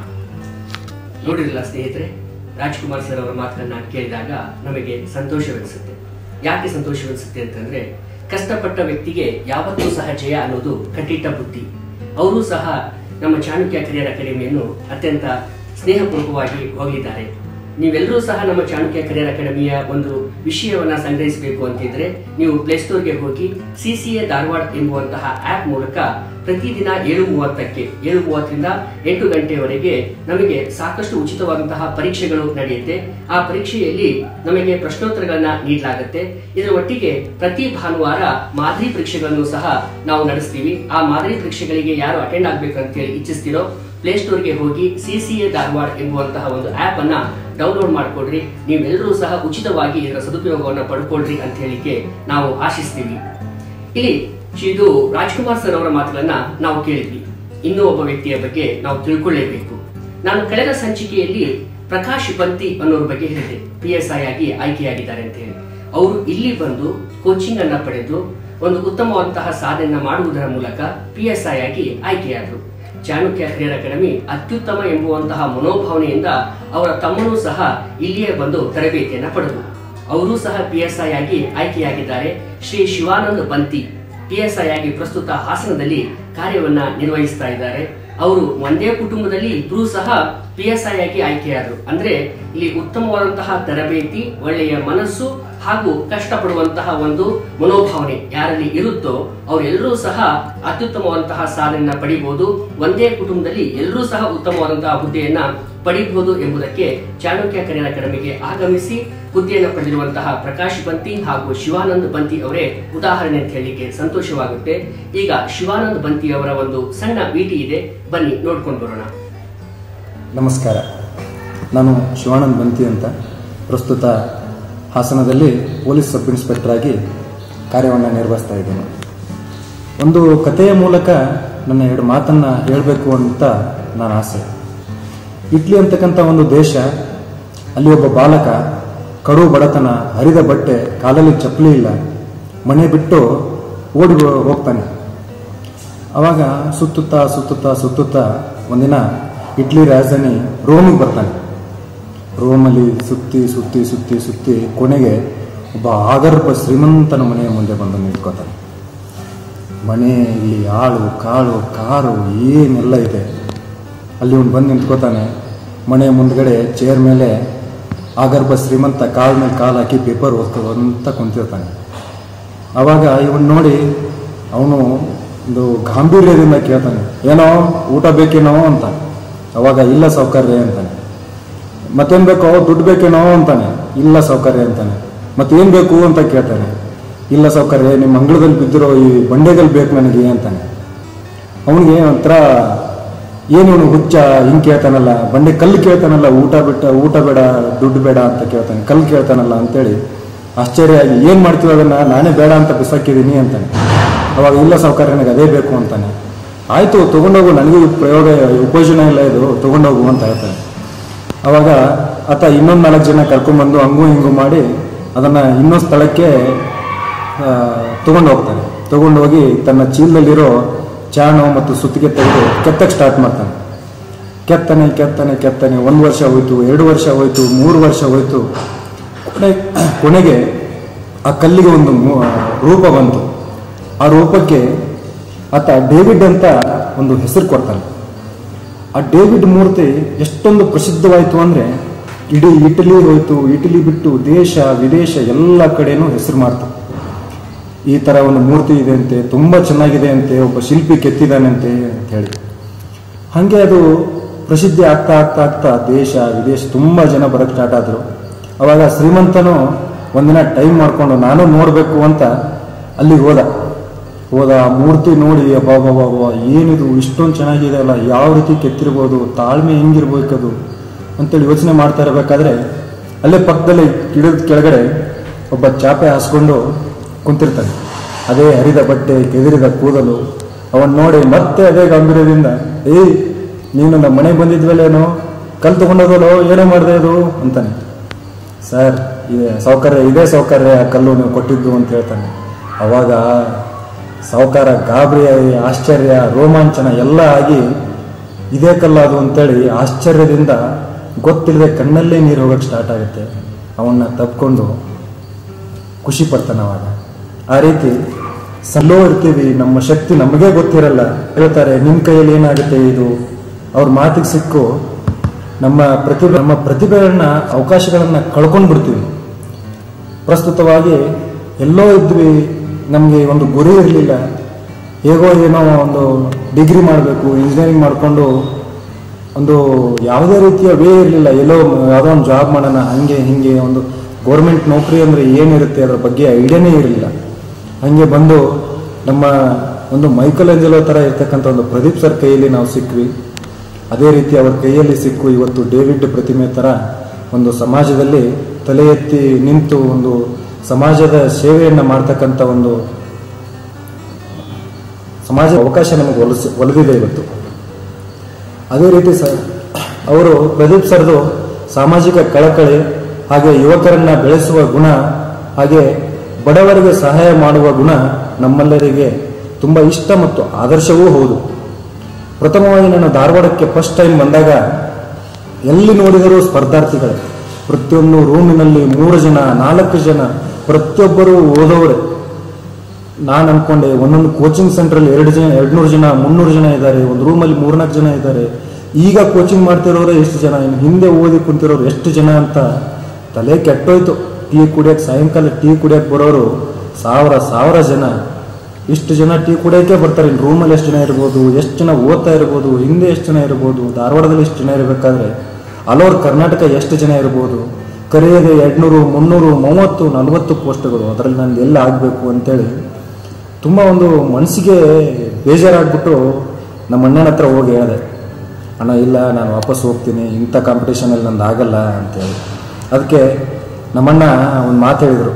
ನೋಡಿರಲ್ಲ ಸ್ನೇಹಿತರೆ ರಾಜ್ಕುಮಾರ್ ಸರ್ ಅವರ ಮಾತನ್ನ ಕೇಳಿದಾಗ ನಮಗೆ ಸಂತೋಷವೆನಿಸುತ್ತೆ ಯಾಕೆ ಸಂತೋಷವೆನಿಸುತ್ತೆ ಅಂತಂದ್ರೆ ಕಷ್ಟಪಟ್ಟ ವ್ಯಕ್ತಿಗೆ ಯಾವತ್ತೂ ಸಹ ಜಯ ಅನ್ನೋದು ಕಟ್ಟಿಟ್ಟ ಬುದ್ಧಿ ಅವರು ಸಹ ನಮ್ಮ ಚಾಣಕ್ಯ ಕರಿಯರ್ ಅಕಾಡೆಮಿಯನ್ನು ಅತ್ಯಂತ ಸ್ನೇಹಪೂರ್ವಕವಾಗಿ ಹೋಗಲಿದ್ದಾರೆ ನೀವೆಲ್ಲರೂ ಸಹ ನಮ್ಮ ಚಾಣಕ್ಯ ಕರಿಯರ್ ಅಕಾಡೆಮಿಯ ಒಂದು ವಿಷಯವನ್ನ ಸಂಗ್ರಹಿಸಬೇಕು ಅಂತಿದ್ರೆ ನೀವು ಪ್ಲೇಸ್ಟೋರ್ಗೆ ಹೋಗಿ ಸಿ ಸಿ ಎ ಧಾರವಾಡ ಎಂಬುವಂತಹ ಆಪ್ ಮೂಲಕ ಪ್ರತಿದಿನ ಏಳು ಮೂವತ್ತಕ್ಕೆ ಏಳು ಮೂವತ್ತರಿಂದ ಎಂಟು ಗಂಟೆಯವರೆಗೆ ನಮಗೆ ಸಾಕಷ್ಟು ಉಚಿತವಾದಂತಹ ಪರೀಕ್ಷೆಗಳು ನಡೆಯುತ್ತೆ ಆ ಪರೀಕ್ಷೆಯಲ್ಲಿ ನಮಗೆ ಪ್ರಶ್ನೋತ್ತರಗಳನ್ನ ನೀಡಲಾಗುತ್ತೆ ಇದರ ಒಟ್ಟಿಗೆ ಪ್ರತಿ ಭಾನುವಾರ ಮಾದರಿ ಪರೀಕ್ಷೆಗಳನ್ನು ಸಹ ನಾವು ನಡೆಸ್ತೀವಿ ಆ ಮಾದರಿ ಪರೀಕ್ಷೆಗಳಿಗೆ ಯಾರು ಅಟೆಂಡ್ ಆಗ್ಬೇಕು ಅಂತ ಹೇಳಿ ಇಚ್ಛಿಸ್ತೀರೋ ಪ್ಲೇಸ್ಟೋರ್ಗೆ ಹೋಗಿ ಸಿ ಸಿ ಎ ಧಾರವಾಡ ಎಂಬುವಂತಹ ಒಂದು ಆಪ್ ಅನ್ನ ಡೌನ್ಲೋಡ್ ಮಾಡ್ಕೊಡ್ರಿ ನೀವೆಲ್ಲರೂ ಸಹ ಉಚಿತವಾಗಿ ಇದರ ಸದುಪಯೋಗವನ್ನು ಪಡ್ಕೊಳ್ರಿ ಅಂತ ಹೇಳಿಕೆ ನಾವು ಆಶಿಸ್ತೀವಿ ಇಲ್ಲಿ ಇದು ರಾಜ್ಕುಮಾರ್ ಸರ್ ಅವರ ಮಾತುಗಳನ್ನ ನಾವು ಕೇಳಿದ್ವಿ ಇನ್ನೂ ಒಬ್ಬ ವ್ಯಕ್ತಿಯ ಬಗ್ಗೆ ನಾವು ತಿಳ್ಕೊಳ್ಳೇಬೇಕು ನಾನು ಕಳೆದ ಸಂಚಿಕೆಯಲ್ಲಿ ಪ್ರಕಾಶ್ ಬಂತಿ ಅನ್ನೋರ ಬಗ್ಗೆ ಹೇಳಿದೆ ಪಿ ಎಸ್ ಐ ಆಗಿ ಆಯ್ಕೆಯಾಗಿದ್ದಾರೆ ಅಂತ ಹೇಳಿ ಅವರು ಇಲ್ಲಿ ಬಂದು ಕೋಚಿಂಗ್ ಅನ್ನ ಪಡೆದು ಒಂದು ಉತ್ತಮವಾದಂತಹ ಸಾಧನೆಯನ್ನ ಮಾಡುವುದರ ಮೂಲಕ ಪಿ ಎಸ್ ಐ ಆಗಿ ಆಯ್ಕೆಯಾದರು ಚಾಣಕ್ಯ ಕ್ರಿಯರ್ ಅಕಾಡೆಮಿ ಅತ್ಯುತ್ತಮ ಎಂಬುವಂತಹ ಮನೋಭಾವನೆಯಿಂದ ಅವರ ತಮ್ಮನೂ ಸಹ ಇಲ್ಲಿಯೇ ಬಂದು ತರಬೇತಿಯನ್ನ ಪಡೆದರು ಅವರು ಸಹ ಪಿ ಎಸ್ ಐ ಆಗಿ ಆಯ್ಕೆಯಾಗಿದ್ದಾರೆ Shri Shivanand Banti P S I ಆಗಿ ಪ್ರಸ್ತುತ ಹಾಸನದಲ್ಲಿ ಕಾರ್ಯವನ್ನ ನಿರ್ವಹಿಸ್ತಾ ಇದ್ದಾರೆ ಅವರು ಒಂದೇ ಕುಟುಂಬದಲ್ಲಿ ಇಬ್ಬರೂ ಸಹ ಪಿ ಎಸ್ ಐ ಆಗಿ ಆಯ್ಕೆಯಾದರು ಅಂದ್ರೆ ಇಲ್ಲಿ ಉತ್ತಮವಾದಂತಹ ತರಬೇತಿ ಒಳ್ಳೆಯ ಮನಸ್ಸು ಹಾಗೂ ಕಷ್ಟಪಡುವಂತಹ ಒಂದು ಮನೋಭಾವನೆ ಯಾರಲ್ಲಿ ಇರುತ್ತೋ ಅವರೆಲ್ಲರೂ ಸಹ ಅತ್ಯುತ್ತಮವಾದಂತಹ ಸಾಧನೆಯನ್ನ ಪಡಿಬಹುದು ಒಂದೇ ಕುಟುಂಬದಲ್ಲಿ ಎಲ್ಲರೂ ಸಹ ಉತ್ತಮವಾದಂತಹ ಹುದ್ದೆಯನ್ನ ಪಡಿಬಹುದು ಎಂಬುದಕ್ಕೆ ಚಾಣಕ್ಯ ಕರಿಯರ್ ಅಕಾಡೆಮಿಗೆ ಆಗಮಿಸಿ ಹುದ್ದೆಯನ್ನು ಪಡೆದಿರುವಂತಹ ಪ್ರಕಾಶ್ ಬಂತಿ ಹಾಗೂ ಶಿವಾನಂದ್ ಬಂತಿ ಅವರೇ ಉದಾಹರಣೆ ಅಂತ ಹೇಳಲಿಕ್ಕೆ ಸಂತೋಷವಾಗುತ್ತೆ ಈಗ ಶಿವಾನಂದ್ ಬಂತಿ ಅವರ ಒಂದು ಸಣ್ಣ ಭೇಟಿ ಇದೆ ಬನ್ನಿ ನೋಡ್ಕೊಂಡು ಬರೋಣ ನಮಸ್ಕಾರ ನಾನು ಶಿವಾನಂದ್ ಬಂತಿ ಅಂತ ಪ್ರಸ್ತುತ ಹಾಸನದಲ್ಲಿ ಪೊಲೀಸ್ ಸಬ್ ಇನ್ಸ್ಪೆಕ್ಟರ್ ಆಗಿ ಕಾರ್ಯವನ್ನು ನಿರ್ವಹಿಸ್ತಾ ಇದ್ದೇನೆ ಒಂದು ಕಥೆಯ ಮೂಲಕ ನನ್ನ ಎರಡು ಮಾತನ್ನು ಹೇಳಬೇಕು ಅಂತ ನನ್ನ ಆಸೆ ಇಟ್ಲಿ ಅಂತಕ್ಕಂಥ ಒಂದು ದೇಶ ಅಲ್ಲಿ ಒಬ್ಬ ಬಾಲಕ ಕಡು ಬಡತನ ಹರಿದ ಬಟ್ಟೆ ಕಾಲಲ್ಲಿ ಚಪ್ಪಲಿ ಇಲ್ಲ ಮನೆ ಬಿಟ್ಟು ಓಡಿ ಹೋ- ಹೋಗ್ತಾನೆ ಅವಾಗ ಸುತ್ತುತ್ತಾ ಸುತ್ತುತ್ತಾ ಸುತ್ತುತ್ತಾ ಒಂದಿನ ಇಟ್ಲಿ ರಾಜಧಾನಿ ರೋಮಿಗೆ ಬರ್ತಾನೆ ರೋಮಲ್ಲಿ ಸುತ್ತಿ ಸುತ್ತಿ ಸುತ್ತಿ ಸುತ್ತಿ ಕೊನೆಗೆ ಒಬ್ಬ ಆಗರ್ಭ ಶ್ರೀಮಂತನ ಮನೆಯ ಮುಂದೆ ಬಂದು ನಿಂತ್ಕೋತಾನೆ ಮನೆಯಲ್ಲಿ ಆಳು ಕಾಳು ಕಾರು ಏನೆಲ್ಲ ಇದೆ ಅಲ್ಲಿ ಅವ್ನು ಬಂದು ನಿಂತ್ಕೋತಾನೆ ಮನೆಯ ಮುಂದ್ಗಡೆ ಚೇರ್ ಮೇಲೆ ಆಗರ್ಭ ಶ್ರೀಮಂತ ಕಾಲ್ ಮೇಲೆ ಕಾಲು ಹಾಕಿ ಪೇಪರ್ ಓದ್ಕೊಂತ ಕುಂತಿರ್ತಾನೆ ಅವಾಗ ಇವನ್ ನೋಡಿ ಅವನು ಒಂದು ಗಾಂಭೀರ್ಯದಿಂದ ಕೇಳ್ತಾನೆ ಏನೋ ಊಟ ಬೇಕೇನೋ ಅಂತ ಅವಾಗ ಇಲ್ಲ ಸೌಕರ್ಯ ಅಂತಾನೆ ಮತ್ತೇನ್ ಬೇಕೋ ದುಡ್ಡು ಬೇಕೇನೋ ಅಂತಾನೆ ಇಲ್ಲ ಸೌಕರ್ಯ ಅಂತಾನೆ ಮತ್ತೇನ್ ಬೇಕು ಅಂತ ಕೇಳ್ತಾನೆ ಇಲ್ಲ ಸೌಕರ್ಯ ನಿಮ್ಮ ಅಂಗಳದಲ್ಲಿ ಬಿದ್ದಿರೋ ಈ ಬಂಡೆಗಳು ಬೇಕು ನನಗೆ ಅಂತಾನೆ ಅವನಿಗೆ ಒಂಥರ ಏನು ಇವನು ಹುಚ್ಚ ಹಿಂಗ್ ಕೇಳ್ತಾನಲ್ಲ ಬಂಡೆ ಕಲ್ಲು ಕೇಳ್ತಾನಲ್ಲ ಊಟ ಬಿಟ್ಟ ಊಟ ಬೇಡ ದುಡ್ಡು ಬೇಡ ಅಂತ ಕೇಳ್ತಾನೆ ಕಲ್ಲು ಕೇಳ್ತಾನಲ್ಲ ಅಂತೇಳಿ ಆಶ್ಚರ್ಯ ಆಗಿ ಏನ್ ಮಾಡ್ತೀವಿ ಅದನ್ನ ನಾನೇ ಬೇಡ ಅಂತ ಬಿಸಾಕಿದೀನಿ ಅಂತಾನೆ ಅವಾಗ ಇಲ್ಲ ಸಾವುಕಾರ ನನಗೆ ಅದೇ ಬೇಕು ಅಂತಾನೆ ಆಯ್ತು ತಗೊಂಡೋಗು ನನಗೂ ಈ ಪ್ರಯೋಗ ಉಪಯೋಜನ ಇಲ್ಲ ಇದು ತಗೊಂಡೋಗು ಅಂತ ಹೇಳ್ತಾನೆ ಅವಾಗ ಆತ ಇನ್ನೊಂದು ನಾಲ್ಕು ಜನ ಕರ್ಕೊಂಡ್ಬಂದು ಹಂಗೂ ಹಿಂಗೂ ಮಾಡಿ ಅದನ್ನ ಇನ್ನೊಂದು ಸ್ಥಳಕ್ಕೆ ತಗೊಂಡು ಹೋಗ್ತಾನೆ ತಗೊಂಡೋಗಿ ತನ್ನ ಚೀಲದಲ್ಲಿರೋ ಚಾಣು ಮತ್ತು ಸುತ್ತಿಗೆ ತೆಗೆದು ಕೆತ್ತಕ್ಕೆ ಸ್ಟಾರ್ಟ್ ಮಾಡ್ತಾನೆ ಕೆತ್ತನೆ ಕೆತ್ತನೆ ಕೆತ್ತನೆ ಒಂದು ವರ್ಷ ಹೋಯ್ತು ಎರಡು ವರ್ಷ ಹೋಯ್ತು ಮೂರು ವರ್ಷ ಹೋಯ್ತು ಕೊನೆ ಕೊನೆಗೆ ಆ ಕಲ್ಲಿಗೆ ಒಂದು ಮು- ರೂಪ ಬಂತು ಆ ರೂಪಕ್ಕೆ ಆತ ಡೇವಿಡ್ ಅಂತ ಒಂದು ಹೆಸರು ಕೊಡ್ತಾನೆ ಆ ಡೇವಿಡ್ ಮೂರ್ತಿ ಎಷ್ಟೊಂದು ಪ್ರಸಿದ್ಧವಾಯಿತು ಅಂದರೆ ಇಡೀ ಇಟಲಿ ಹೋಯ್ತು ಇಟಲಿ ಬಿಟ್ಟು ದೇಶ ವಿದೇಶ ಎಲ್ಲ ಕಡೆನೂ ಹೆಸರು ಮಾಡ್ತು ಈ ಥರ ಒಂದು ಮೂರ್ತಿ ಇದೆ ಅಂತೆ ತುಂಬ ಚೆನ್ನಾಗಿದೆ ಅಂತೆ ಒಬ್ಬ ಶಿಲ್ಪಿ ಕೆತ್ತಿದ್ದಾನಂತೆ ಅಂತ ಹೇಳಿ ಹಾಗೆ ಅದು ಪ್ರಸಿದ್ಧಿ ಆಗ್ತಾ ಆಗ್ತಾ ಆಗ್ತಾ ದೇಶ ವಿದೇಶ ತುಂಬ ಜನ ಬರೋಕ್ಕೆ ಸ್ಟಾರ್ಟ್ ಆದರು ಅವಾಗ ಶ್ರೀಮಂತನು ಒಂದಿನ ಟೈಮ್ ಮಾಡಿಕೊಂಡು ನಾನು ನೋಡಬೇಕು ಅಂತ ಅಲ್ಲಿಗೆ ಹೋದ ಹೋದ ಆ ಮೂರ್ತಿ ನೋಡಿ ಅಬ್ಬಾಬಾಬಾ ಏನಿದು ಇಷ್ಟೊಂದು ಚೆನ್ನಾಗಿದೆ ಅಲ್ಲ ಯಾವ ರೀತಿ ಕೆತ್ತಿರ್ಬೋದು ತಾಳ್ಮೆ ಹೆಂಗಿರ್ಬೇಕದು ಅಂತೇಳಿ ಯೋಚನೆ ಮಾಡ್ತಾ ಇರಬೇಕಾದ್ರೆ ಅಲ್ಲೇ ಪಕ್ಕದಲ್ಲಿ ಗಿಡದ ಕೆಳಗಡೆ ಒಬ್ಬ ಚಾಪೆ ಹಾಸ್ಕೊಂಡು ಕುಂತಿರ್ತಾನೆ ಅದೇ ಹರಿದ ಬಟ್ಟೆ ಕೆದರಿದ ಕೂದಲು ಅವನ್ ನೋಡಿ ಮತ್ತೆ ಅದೇ ಗಂಭೀರದಿಂದ ಏಯ್ ನೀನು ನಮ್ಮ ಮನೆಗೆ ಬಂದಿದ್ವಲ್ಲೇನೋ ಕಲ್ ತಗೊಂಡೋದಲ್ಲೋ ಏನೋ ಮಾಡಿದೆ ಅದು ಅಂತಾನೆ ಸರ್ ಇದೆ ಸೌಕರ್ಯ ಇದೇ ಸೌಕರ್ಯ ಆ ಕಲ್ಲು ನೀವು ಕೊಟ್ಟಿದ್ದು ಅಂತ ಹೇಳ್ತಾನೆ ಅವಾಗ ಸಾವುಕಾರ ಗಾಬರಿ ಆಶ್ಚರ್ಯ ರೋಮಾಂಚನ ಎಲ್ಲ ಆಗಿ ಇದೇ ಕಲ್ಲದು ಅಂತೇಳಿ ಆಶ್ಚರ್ಯದಿಂದ ಗೊತ್ತಿಲ್ಲದೆ ಕಣ್ಣಲ್ಲೇ ನೀರು ಹೋಗಕ್ಕೆ ಸ್ಟಾರ್ಟ್ ಆಗುತ್ತೆ ಅವನ್ನ ತಪ್ಕೊಂಡು ಖುಷಿ ಪಡ್ತಾನೆ ಅವಾಗ ಆ ರೀತಿ ಸಲ್ಲೋ ಇರ್ತೀವಿ ನಮ್ಮ ಶಕ್ತಿ ನಮಗೇ ಗೊತ್ತಿರಲ್ಲ ಹೇಳ್ತಾರೆ ನಿಮ್ಮ ಕೈಯಲ್ಲಿ ಏನಾಗುತ್ತೆ ಇದು ಅವ್ರ ಮಾತಿಗೆ ಸಿಕ್ಕು ನಮ್ಮ ಪ್ರತಿಭೆ ನಮ್ಮ ಪ್ರತಿಭೆಗಳನ್ನ ಅವಕಾಶಗಳನ್ನ ಕಳ್ಕೊಂಡು ಬಿಡ್ತೀವಿ ಪ್ರಸ್ತುತವಾಗಿ ಎಲ್ಲೋ ಇದ್ವಿ ನಮಗೆ ಒಂದು ಗುರಿ ಇರಲಿಲ್ಲ ಹೇಗೋ ಏನೋ ಒಂದು ಡಿಗ್ರಿ ಮಾಡಬೇಕು ಇಂಜಿನಿಯರಿಂಗ್ ಮಾಡಿಕೊಂಡು ಒಂದು ಯಾವುದೇ ರೀತಿಯ ವೇ ಇರಲಿಲ್ಲ ಎಲ್ಲೋ ಯಾವುದೋ ಒಂದು ಜಾಬ್ ಮಾಡೋಣ ಹಂಗೆ ಹಿಂಗೆ ಒಂದು ಗೌರ್ಮೆಂಟ್ ನೌಕರಿ ಅಂದರೆ ಏನಿರುತ್ತೆ ಅದರ ಬಗ್ಗೆ ಐಡಿಯಾನೇ ಇರಲಿಲ್ಲ ಹಾಗೆ ಬಂದು ನಮ್ಮ ಒಂದು ಮೈಕಲ್ ಅಂಜಲೋ ಥರ ಇರ್ತಕ್ಕಂಥ ಒಂದು ಪ್ರದೀಪ್ ಸರ್ ಕೈಯಲ್ಲಿ ನಾವು ಸಿಕ್ವಿ ಅದೇ ರೀತಿ ಅವ್ರ ಕೈಯಲ್ಲಿ ಸಿಕ್ಕು ಇವತ್ತು ಡೇವಿಡ್ ಪ್ರತಿಮೆ ಥರ ಒಂದು ಸಮಾಜದಲ್ಲಿ ತಲೆ ಎತ್ತಿ ನಿಂತು ಒಂದು ಸಮಾಜದ ಸೇವೆಯನ್ನು ಮಾಡ್ತಕ್ಕಂಥ ಒಂದು ಸಮಾಜ ಅವಕಾಶ ನಮಗೆ ಒಲಿಸಿ ಒಲಿದಿದೆ ಇವತ್ತು ಅದೇ ರೀತಿ ಸರ್ ಅವರು ಪ್ರದೀಪ್ ಸರ್ದು ಸಾಮಾಜಿಕ ಕಳಕಳಿ ಹಾಗೆ ಯುವಕರನ್ನ ಬೆಳೆಸುವ ಗುಣ ಹಾಗೆ ಬಡವರಿಗೆ ಸಹಾಯ ಮಾಡುವ ಗುಣ ನಮ್ಮೆಲ್ಲರಿಗೆ ತುಂಬ ಇಷ್ಟ ಮತ್ತು ಆದರ್ಶವೂ ಹೌದು ಪ್ರಥಮವಾಗಿ ನಾನು ಧಾರವಾಡಕ್ಕೆ ಫಸ್ಟ್ ಟೈಮ್ ಬಂದಾಗ ಎಲ್ಲಿ ನೋಡಿದರೂ ಸ್ಪರ್ಧಾರ್ಥಿಗಳೇ ಪ್ರತಿಯೊಂದು ರೂಮಿನಲ್ಲಿ ಮೂರು ಜನ ನಾಲ್ಕು ಜನ ಪ್ರತಿಯೊಬ್ಬರು ಓದೋರೆ ನಾನು ಅನ್ಕೊಂಡೆ ಒಂದೊಂದು ಕೋಚಿಂಗ್ ಸೆಂಟ್ರಲ್ಲಿ ಎರಡು ಜನ ಎರಡ್ನೂರು ಜನ ಮುನ್ನೂರು ಜನ ಇದ್ದಾರೆ ಒಂದು ರೂಮಲ್ಲಿ ಮೂರ್ನಾಲ್ಕು ಜನ ಇದ್ದಾರೆ ಈಗ ಕೋಚಿಂಗ್ ಮಾಡ್ತಿರೋರು ಎಷ್ಟು ಜನ ಇನ್ನು ಹಿಂದೆ ಓದಿ ಕುಂತಿರೋರು ಎಷ್ಟು ಜನ ಅಂತ ತಲೆ ಕೆಟ್ಟೋಯ್ತು ಟೀ ಕುಡಿಯೋಕೆ ಸಾಯಂಕಾಲ ಟೀ ಕುಡಿಯೋಕೆ ಬರೋರು ಸಾವಿರ ಸಾವಿರ ಜನ ಇಷ್ಟು ಜನ ಟೀ ಕುಡಿಯೋಕೆ ಬರ್ತಾರೆ ಇನ್ನು ರೂಮಲ್ಲಿ ಎಷ್ಟು ಜನ ಇರ್ಬೋದು ಎಷ್ಟು ಜನ ಓದ್ತಾ ಇರ್ಬೋದು ಹಿಂದೆ ಎಷ್ಟು ಜನ ಇರ್ಬೋದು ಧಾರವಾಡದಲ್ಲಿ ಎಷ್ಟು ಜನ ಇರಬೇಕಾದ್ರೆ ಆಲ್ ಓವರ್ ಕರ್ನಾಟಕ ಎಷ್ಟು ಜನ ಇರ್ಬೋದು ಕರೆಯದೆ ಎರಡ್ನೂರು ಮುನ್ನೂರು ಮೂವತ್ತು ನಲವತ್ತು ಪೋಸ್ಟ್ಗಳು ಅದರಲ್ಲಿ ನಂದು ಎಲ್ಲ ಆಗಬೇಕು ಅಂತೇಳಿ ತುಂಬ ಒಂದು ಮನಸ್ಸಿಗೆ ಬೇಜಾರಾಗ್ಬಿಟ್ಟು ನಮ್ಮ ಅಣ್ಣನ ಹತ್ರ ಹೋಗಿ ಹೇಳಿದೆ ಅಣ್ಣ ಇಲ್ಲ ನಾನು ವಾಪಸ್ ಹೋಗ್ತೀನಿ ಇಂಥ ಕಾಂಪಿಟೇಷನಲ್ಲಿ ನಂದು ಆಗಲ್ಲ ಅಂತೇಳಿ ಅದಕ್ಕೆ ನಮ್ಮಣ್ಣ ಒಂದು ಮಾತು ಹೇಳಿದರು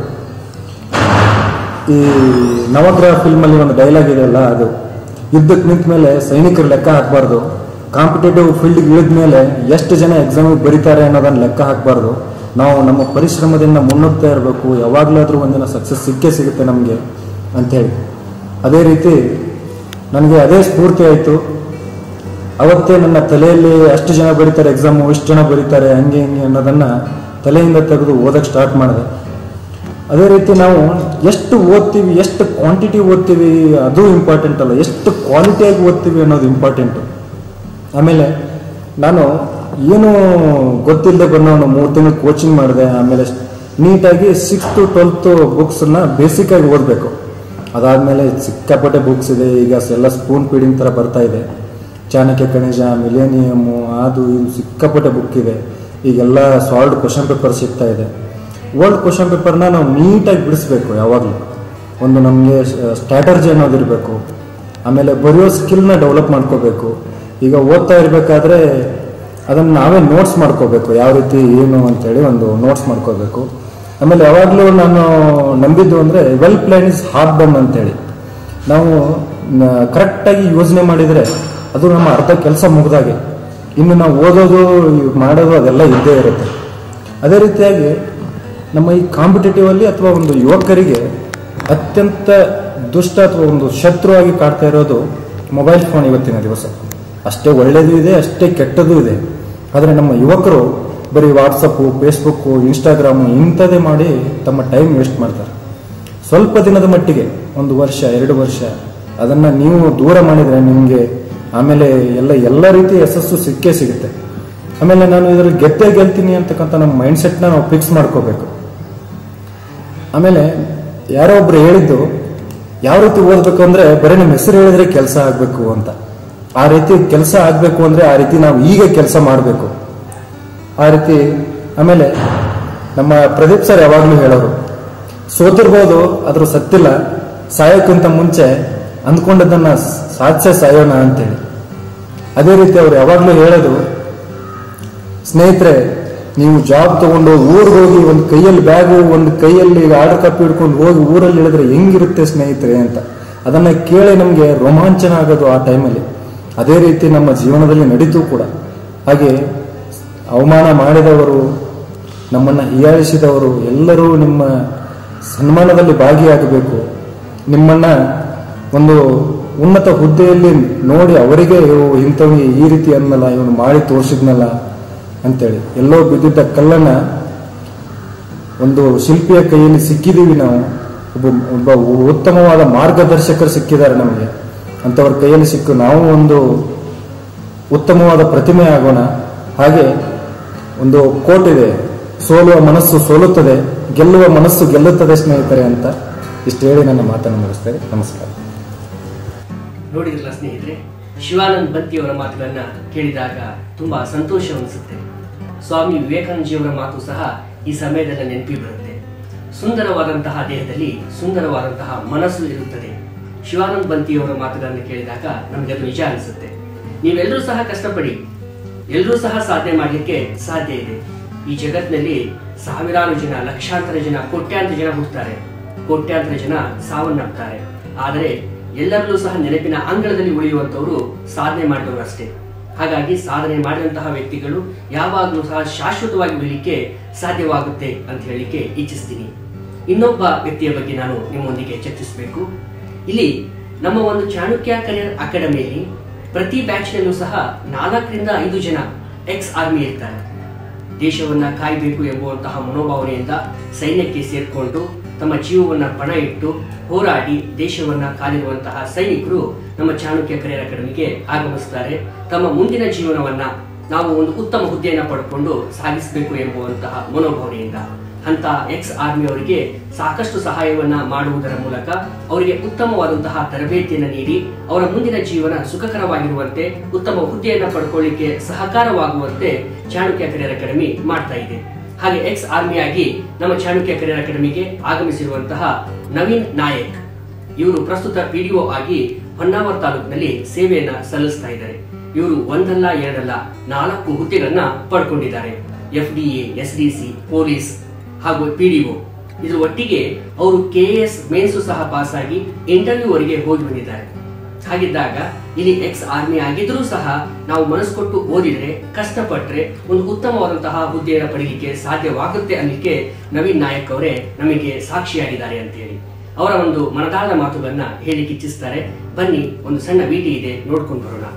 ಈ ನವಗ್ರಹ ಫಿಲ್ಮಲ್ಲಿ ಒಂದು ಡೈಲಾಗ್ ಇದೆಯಲ್ಲ ಅದು ಯುದ್ಧಕ್ಕೆ ನಿಂತ ಮೇಲೆ ಸೈನಿಕರು ಲೆಕ್ಕ ಹಾಕಬಾರ್ದು ಕಾಂಪಿಟೇಟಿವ್ ಫೀಲ್ಡ್ಗೆ ಇಳಿದ ಮೇಲೆ ಎಷ್ಟು ಜನ ಎಕ್ಸಾಮಿಗೆ ಬರೀತಾರೆ ಅನ್ನೋದನ್ನ ಲೆಕ್ಕ ಹಾಕಬಾರ್ದು ನಾವು ನಮ್ಮ ಪರಿಶ್ರಮದಿಂದ ಮುನ್ನುಗ್ತಾ ಇರಬೇಕು ಯಾವಾಗಲಾದರೂ ಒಂದಿನ ಸಕ್ಸಸ್ ಸಿಕ್ಕೇ ಸಿಗುತ್ತೆ ನಮಗೆ ಅಂಥೇಳಿ ಅದೇ ರೀತಿ ನನಗೆ ಅದೇ ಸ್ಫೂರ್ತಿ ಆಯಿತು ಅವತ್ತೇ ನನ್ನ ತಲೆಯಲ್ಲಿ ಅಷ್ಟು ಜನ ಬರೀತಾರೆ ಎಕ್ಸಾಮು ಇಷ್ಟು ಜನ ಬರೀತಾರೆ ಹಂಗೆ ಹಿಂಗೆ ಅನ್ನೋದನ್ನು ತಲೆಯಿಂದ ತೆಗೆದು ಓದಕ್ಕೆ ಸ್ಟಾರ್ಟ್ ಮಾಡಿದೆ ಅದೇ ರೀತಿ ನಾವು ಎಷ್ಟು ಓದ್ತೀವಿ ಎಷ್ಟು ಕ್ವಾಂಟಿಟಿ ಓದ್ತೀವಿ ಅದು ಇಂಪಾರ್ಟೆಂಟ್ ಅಲ್ಲ ಎಷ್ಟು ಕ್ವಾಲಿಟಿಯಾಗಿ ಓದ್ತೀವಿ ಅನ್ನೋದು ಇಂಪಾರ್ಟೆಂಟು ಆಮೇಲೆ ನಾನು ಏನು ಗೊತ್ತಿಲ್ಲದೆ ಬಂದವನು ಮೂರು ತಿಂಗಳು ಕೋಚಿಂಗ್ ಮಾಡಿದೆ ಆಮೇಲೆ ನೀಟಾಗಿ ಸಿಕ್ಸ್ ಟು ಟ್ವೆಲ್ತ್ ಬುಕ್ಸನ್ನ ಬೇಸಿಕ್ಕಾಗಿ ಓದಬೇಕು ಅದಾದಮೇಲೆ ಸಿಕ್ಕಾಪಟ್ಟೆ ಬುಕ್ಸ್ ಇದೆ ಈಗ ಎಲ್ಲ ಸ್ಪೂನ್ ಫೀಡಿಂಗ್ ಥರ ಬರ್ತಾ ಇದೆ ಚಾಣಕ್ಯ ಕಣಿಜ ಮಿಲೇನಿಯಮ್ಮು ಅದು ಇದು ಸಿಕ್ಕಾಪಟ್ಟೆ ಬುಕ್ ಇದೆ ಈಗೆಲ್ಲ ಸಾಲ್ಡ್ ಕ್ವಶನ್ ಪೇಪರ್ ಸಿಗ್ತಾ ಇದೆ ಓಲ್ಡ್ ಕ್ವಶನ್ ಪೇಪರ್ನ ನಾವು ನೀಟಾಗಿ ಬಿಡಿಸ್ಬೇಕು ಯಾವಾಗಲೂ ಒಂದು ನಮಗೆ ಸ್ಟ್ರಾಟರ್ಜಿ ಅನ್ನೋದಿರಬೇಕು ಆಮೇಲೆ ಬರೆಯೋ ಸ್ಕಿಲ್ನ ಡೆವಲಪ್ ಮಾಡ್ಕೋಬೇಕು ಈಗ ಓದ್ತಾ ಇರಬೇಕಾದ್ರೆ ಅದನ್ನು ನಾವೇ ನೋಟ್ಸ್ ಮಾಡ್ಕೋಬೇಕು ಯಾವ ರೀತಿ ಏನು ಅಂತೇಳಿ ಒಂದು ನೋಟ್ಸ್ ಮಾಡ್ಕೋಬೇಕು ಆಮೇಲೆ ಯಾವಾಗಲೂ ನಾನು ನಂಬಿದ್ದು ಅಂದರೆ well plan is hard done ಅಂತೇಳಿ ನಾವು ಕರೆಕ್ಟಾಗಿ ಯೋಜನೆ ಮಾಡಿದರೆ ಅದು ನಮ್ಮ ಅರ್ಧ ಕೆಲಸ ಮುಗಿದಾಗೆ ಇನ್ನು ನಾವು ಓದೋದು ಮಾಡೋದು ಅದೆಲ್ಲ ಇದ್ದೇ ಇರುತ್ತೆ ಅದೇ ರೀತಿಯಾಗಿ ನಮ್ಮ ಈ ಕಾಂಪಿಟೇಟಿವ್ ಅಲ್ಲಿ ಅಥವಾ ಒಂದು ಯುವಕರಿಗೆ ಅತ್ಯಂತ ದುಷ್ಟ ಅಥವಾ ಒಂದು ಶತ್ರುವಾಗಿ ಕಾಡ್ತಾ ಇರೋದು ಮೊಬೈಲ್ ಫೋನ್ ಇವತ್ತಿನ ದಿವಸ ಅಷ್ಟೇ ಒಳ್ಳೆಯದು ಇದೆ ಅಷ್ಟೇ ಕೆಟ್ಟದ್ದು ಇದೆ ಆದರೆ ನಮ್ಮ ಯುವಕರು ಬರೀ ವಾಟ್ಸಪ್ಪು ಫೇಸ್ಬುಕ್ಕು ಇನ್ಸ್ಟಾಗ್ರಾಮು ಇಂಥದ್ದೇ ಮಾಡಿ ತಮ್ಮ ಟೈಮ್ ವೇಸ್ಟ್ ಮಾಡ್ತಾರೆ ಸ್ವಲ್ಪ ದಿನದ ಮಟ್ಟಿಗೆ ಒಂದು ವರ್ಷ ಎರಡು ವರ್ಷ ಅದನ್ನು ನೀವು ದೂರ ಮಾಡಿದರೆ ನಿಮಗೆ ಆಮೇಲೆ ಎಲ್ಲ ಎಲ್ಲ ರೀತಿಯ ಯಶಸ್ಸು ಸಿಕ್ಕೇ ಸಿಗುತ್ತೆ ಆಮೇಲೆ ನಾನು ಇದರಲ್ಲಿ ಗೆದ್ದೇ ಗೆಲ್ತೀನಿ ಅಂತಕ್ಕಂಥ ನಮ್ಮ ಮೈಂಡ್ ಸೆಟ್ನ ನಾವು ಫಿಕ್ಸ್ ಮಾಡ್ಕೋಬೇಕು ಆಮೇಲೆ ಯಾರೋ ಒಬ್ರು ಹೇಳಿದ್ದು ಯಾವ ರೀತಿ ಓದಬೇಕು ಅಂದ್ರೆ ಬರೀ ನಮ್ಮ ಹೆಸರು ಹೇಳಿದ್ರೆ ಕೆಲಸ ಆಗಬೇಕು ಅಂತ ಆ ರೀತಿ ಕೆಲಸ ಆಗಬೇಕು ಅಂದ್ರೆ ಆ ರೀತಿ ನಾವು ಈಗ ಕೆಲಸ ಮಾಡಬೇಕು ಆ ರೀತಿ ಆಮೇಲೆ ನಮ್ಮ ಪ್ರದೀಪ್ ಸರ್ ಯಾವಾಗಲೂ ಹೇಳೋರು ಸೋತಿರ್ಬೋದು ಅದ್ರ ಸತ್ತಿಲ್ಲ ಸಾಯೋಕ್ಕಿಂತ ಮುಂಚೆ ಅಂದ್ಕೊಂಡದನ್ನ ಸಾಧಿಸೇ ಸಾಯೋಣ ಅಂತೇಳಿ ಅದೇ ರೀತಿ ಅವ್ರು ಯಾವಾಗಲೂ ಹೇಳೋದು ಸ್ನೇಹಿತರೆ ನೀವು ಜಾಬ್ ತಗೊಂಡು ಊರಿಗೆ ಹೋಗಿ ಒಂದು ಕೈಯಲ್ಲಿ ಬ್ಯಾಗು ಒಂದು ಕೈಯಲ್ಲಿ ಆರ್ಡರ್ ಕಾಪಿ ಹಿಡ್ಕೊಂಡು ಹೋಗಿ ಊರಲ್ಲಿ ಇಳಿದ್ರೆ ಹೆಂಗಿರುತ್ತೆ ಸ್ನೇಹಿತರೆ ಅಂತ ಅದನ್ನ ಕೇಳಿ ನಮಗೆ ರೋಮಾಂಚನ ಆಗೋದು ಆ ಟೈಮಲ್ಲಿ ಅದೇ ರೀತಿ ನಮ್ಮ ಜೀವನದಲ್ಲಿ ನಡೀತು ಕೂಡ ಹಾಗೆ ಅವಮಾನ ಮಾಡಿದವರು ನಮ್ಮನ್ನು ಹೀಯಾಳಿಸಿದವರು ಎಲ್ಲರೂ ನಿಮ್ಮ ಸನ್ಮಾನದಲ್ಲಿ ಭಾಗಿಯಾಗಬೇಕು ನಿಮ್ಮನ್ನ ಒಂದು ಉನ್ನತ ಹುದ್ದೆಯಲ್ಲಿ ನೋಡಿ ಅವರಿಗೆ ಇವು ಇಂಥವ್ನಿಗೆ ಈ ರೀತಿ ಅನ್ನಲ್ಲ ಇವನು ಮಾಡಿ ತೋರಿಸಿದ್ನಲ್ಲ ಅಂತೇಳಿ ಎಲ್ಲೋ ಬಿದ್ದಿದ್ದ ಕಲ್ಲನ್ನ ಒಂದು ಶಿಲ್ಪಿಯ ಕೈಯಲ್ಲಿ ಸಿಕ್ಕಿದೀವಿ ನಾವು ಒಬ್ಬ ಒಬ್ಬ ಉತ್ತಮವಾದ ಮಾರ್ಗದರ್ಶಕರು ಸಿಕ್ಕಿದ್ದಾರೆ ನಮಗೆ ಅಂಥವ್ರ ಕೈಯಲ್ಲಿ ಸಿಕ್ಕು ನಾವು ಒಂದು ಉತ್ತಮವಾದ ಪ್ರತಿಮೆ ಆಗೋಣ ಹಾಗೆ ಒಂದು ಕೋಟ್ ಇದೆ ಸೋಲುವ ಮನಸ್ಸು ಸೋಲುತ್ತದೆ ಗೆಲ್ಲುವ ಮನಸ್ಸು ಗೆಲ್ಲುತ್ತದೆ ಸ್ನೇಹಿತರೆ ಅಂತ ಇಷ್ಟು ಹೇಳಿ ನನ್ನ ಮಾತನ್ನು ಮುಗಿಸ್ತೇನೆ ನಮಸ್ಕಾರ ನೋಡಿದ್ರಲ್ಲ ಸ್ನೇಹಿತರೆ ಶಿವಾನಂದ್ ಬಂತಿಯವರ ಮಾತುಗಳನ್ನ ಕೇಳಿದಾಗ ತುಂಬಾ ಸಂತೋಷ ಅನಿಸುತ್ತೆ ಸ್ವಾಮಿ ವಿವೇಕಾನಂದಜಿಯವರ ಮಾತು ಸಹ ಈ ಸಮಯದಲ್ಲಿ ನೆನಪಿ ಬರುತ್ತೆ ಸುಂದರವಾದಂತಹ ದೇಹದಲ್ಲಿ ಸುಂದರವಾದಂತಹ ಮನಸ್ಸು ಇರುತ್ತದೆ ಶಿವಾನಂದ್ ಬಂತಿಯವರ ಮಾತುಗಳನ್ನು ಕೇಳಿದಾಗ ನಮಗೆ ಅದು ನಿಜ ಅನಿಸುತ್ತೆ ನೀವೆಲ್ಲರೂ ಸಹ ಕಷ್ಟಪಡಿ ಎಲ್ಲರೂ ಸಹ ಸಾಧನೆ ಮಾಡಲಿಕ್ಕೆ ಸಾಧ್ಯ ಇದೆ ಈ ಜಗತ್ತಿನಲ್ಲಿ ಸಾವಿರಾರು ಜನ ಲಕ್ಷಾಂತರ ಜನ ಕೋಟ್ಯಾಂತರ ಜನ ಹುಟ್ಟುತ್ತಾರೆ ಕೋಟ್ಯಾಂತರ ಜನ ಸಾವನ್ನಪ್ತಾರೆ ಆದರೆ ಎಲ್ಲರಲ್ಲೂ ಸಹ ನೆನಪಿನ ಅಂಗಳದಲ್ಲಿ ಉಳಿಯುವಂತವರು ಸಾಧನೆ ಮಾಡಿದವರು ಅಷ್ಟೇ ಹಾಗಾಗಿ ಸಾಧನೆ ಮಾಡಿದಂತಹ ವ್ಯಕ್ತಿಗಳು ಯಾವಾಗಲೂ ಸಹ ಶಾಶ್ವತವಾಗಿ ಉಳಿಲಿಕ್ಕೆ ಸಾಧ್ಯವಾಗುತ್ತೆ ಅಂತ ಹೇಳಲಿಕ್ಕೆ ಇಚ್ಛಿಸ್ತೀನಿ ಇನ್ನೊಬ್ಬ ವ್ಯಕ್ತಿಯ ಬಗ್ಗೆ ನಾನು ನಿಮ್ಮೊಂದಿಗೆ ಚರ್ಚಿಸಬೇಕು ಇಲ್ಲಿ ನಮ್ಮ ಒಂದು ಚಾಣಕ್ಯ ಕರಿಯರ್ ಅಕಾಡೆಮಿಯಲ್ಲಿ ಪ್ರತಿ ಬ್ಯಾಚ್ನಲ್ಲೂ ಸಹ ನಾಲ್ಕರಿಂದ ಐದು ಜನ ಎಕ್ಸ್ ಆರ್ಮಿ ಇರ್ತಾರೆ ದೇಶವನ್ನ ಕಾಯಬೇಕು ಎಂಬುವಂತಹ ಮನೋಭಾವನೆಯಿಂದ ಸೈನ್ಯಕ್ಕೆ ಸೇರ್ಕೊಂಡು ತಮ್ಮ ಜೀವವನ್ನ ಪಣ ಇಟ್ಟು ಹೋರಾಡಿ ದೇಶವನ್ನ ಕಾಲಿರುವಂತಹ ಸೈನಿಕರು ನಮ್ಮ ಚಾಣಕ್ಯ ಕರಿಯರ್ ಅಕಾಡೆಮಿಗೆ ಆಗಮಿಸುತ್ತಾರೆ ತಮ್ಮ ಮುಂದಿನ ಜೀವನವನ್ನ ನಾವು ಒಂದು ಉತ್ತಮ ಹುದ್ದೆಯನ್ನ ಪಡ್ಕೊಂಡು ಸಾಗಿಸಬೇಕು ಎಂಬುವಂತಹ ಮನೋಭಾವನೆಯಿಂದ ಅಂತ ಎಕ್ಸ್ ಆರ್ಮಿ ಅವರಿಗೆ ಸಾಕಷ್ಟು ಸಹಾಯವನ್ನ ಮಾಡುವುದರ ಮೂಲಕ ಅವರಿಗೆ ಉತ್ತಮವಾದಂತಹ ತರಬೇತಿಯನ್ನು ನೀಡಿ ಅವರ ಮುಂದಿನ ಜೀವನ ಸುಖಕರವಾಗಿರುವಂತೆ ಉತ್ತಮ ಹುದ್ದೆಯನ್ನ ಪಡ್ಕೊಳ್ಳಿಕ್ಕೆ ಸಹಕಾರವಾಗುವಂತೆ ಚಾಣಕ್ಯ ಕರಿಯರ್ ಅಕಾಡೆಮಿ ಮಾಡ್ತಾ ಇದೆ ಹಾಗೆ ಎಕ್ಸ್ ಆರ್ಮಿ ಆಗಿ ನಮ್ಮ ಚಾಣಕ್ಯ ಕರಿಯರ್ ಅಕಾಡೆಮಿಗೆ ಆಗಮಿಸಿರುವಂತಹ ನವೀನ್ ನಾಯಕ್ ಇವರು ಪ್ರಸ್ತುತ ಪಿಡಿಒ ಆಗಿ ಹೊನ್ನಾವರ ತಾಲೂಕಿನಲ್ಲಿ ಸೇವೆಯನ್ನ ಸಲ್ಲಿಸ್ತಾ ಇದ್ದಾರೆ ಇವರು ಒಂದಲ್ಲ ಎರಡಲ್ಲ ನಾಲ್ಕು ಹುದ್ದೆಗಳನ್ನ ಪಡ್ಕೊಂಡಿದ್ದಾರೆ F D A S D C police ಹಾಗೂ ಪಿಡಿಒ ಇದ್ರ ಒಟ್ಟಿಗೆ ಅವರು ಕೆ ಎಸ್ ಮೇನ್ಸು ಸಹ ಪಾಸ್ ಆಗಿ ಇಂಟರ್ವ್ಯೂ ವರೆಗೆ ಹೋಗಿ ಬಂದಿದ್ದಾರೆ ಹಾಗಿದ್ದಾಗ ಇಲ್ಲಿ ಎಕ್ಸ್ ಆರ್ಮಿ ಆಗಿದ್ರೂ ಸಹ ನಾವು ಮನಸ್ಸು ಕೊಟ್ಟು ಓದಿದ್ರೆ ಕಷ್ಟಪಟ್ರೆ ಒಂದು ಉತ್ತಮವಾದಂತಹ ಹುದ್ದೆಯನ್ನು ಪಡೀಲಿಕ್ಕೆ ಸಾಧ್ಯವಾಗುತ್ತೆ ಅನ್ನಲಿಕ್ಕೆ ನವೀನ್ ನಾಯಕ್ ಅವರೇ ನಮಗೆ ಸಾಕ್ಷಿಯಾಗಿದ್ದಾರೆ ಅಂತ ಹೇಳಿ ಅವರ ಒಂದು ಮನದಾಳದ ಮಾತುಗಳನ್ನ ಹೇಳಿಕ್ಕೆ ಇಚ್ಛಿಸ್ತಾರೆ ಬನ್ನಿ ಒಂದು ಸಣ್ಣ ವಿಟಿ ಇದೆ ನೋಡ್ಕೊಂಡು ಬರೋಣ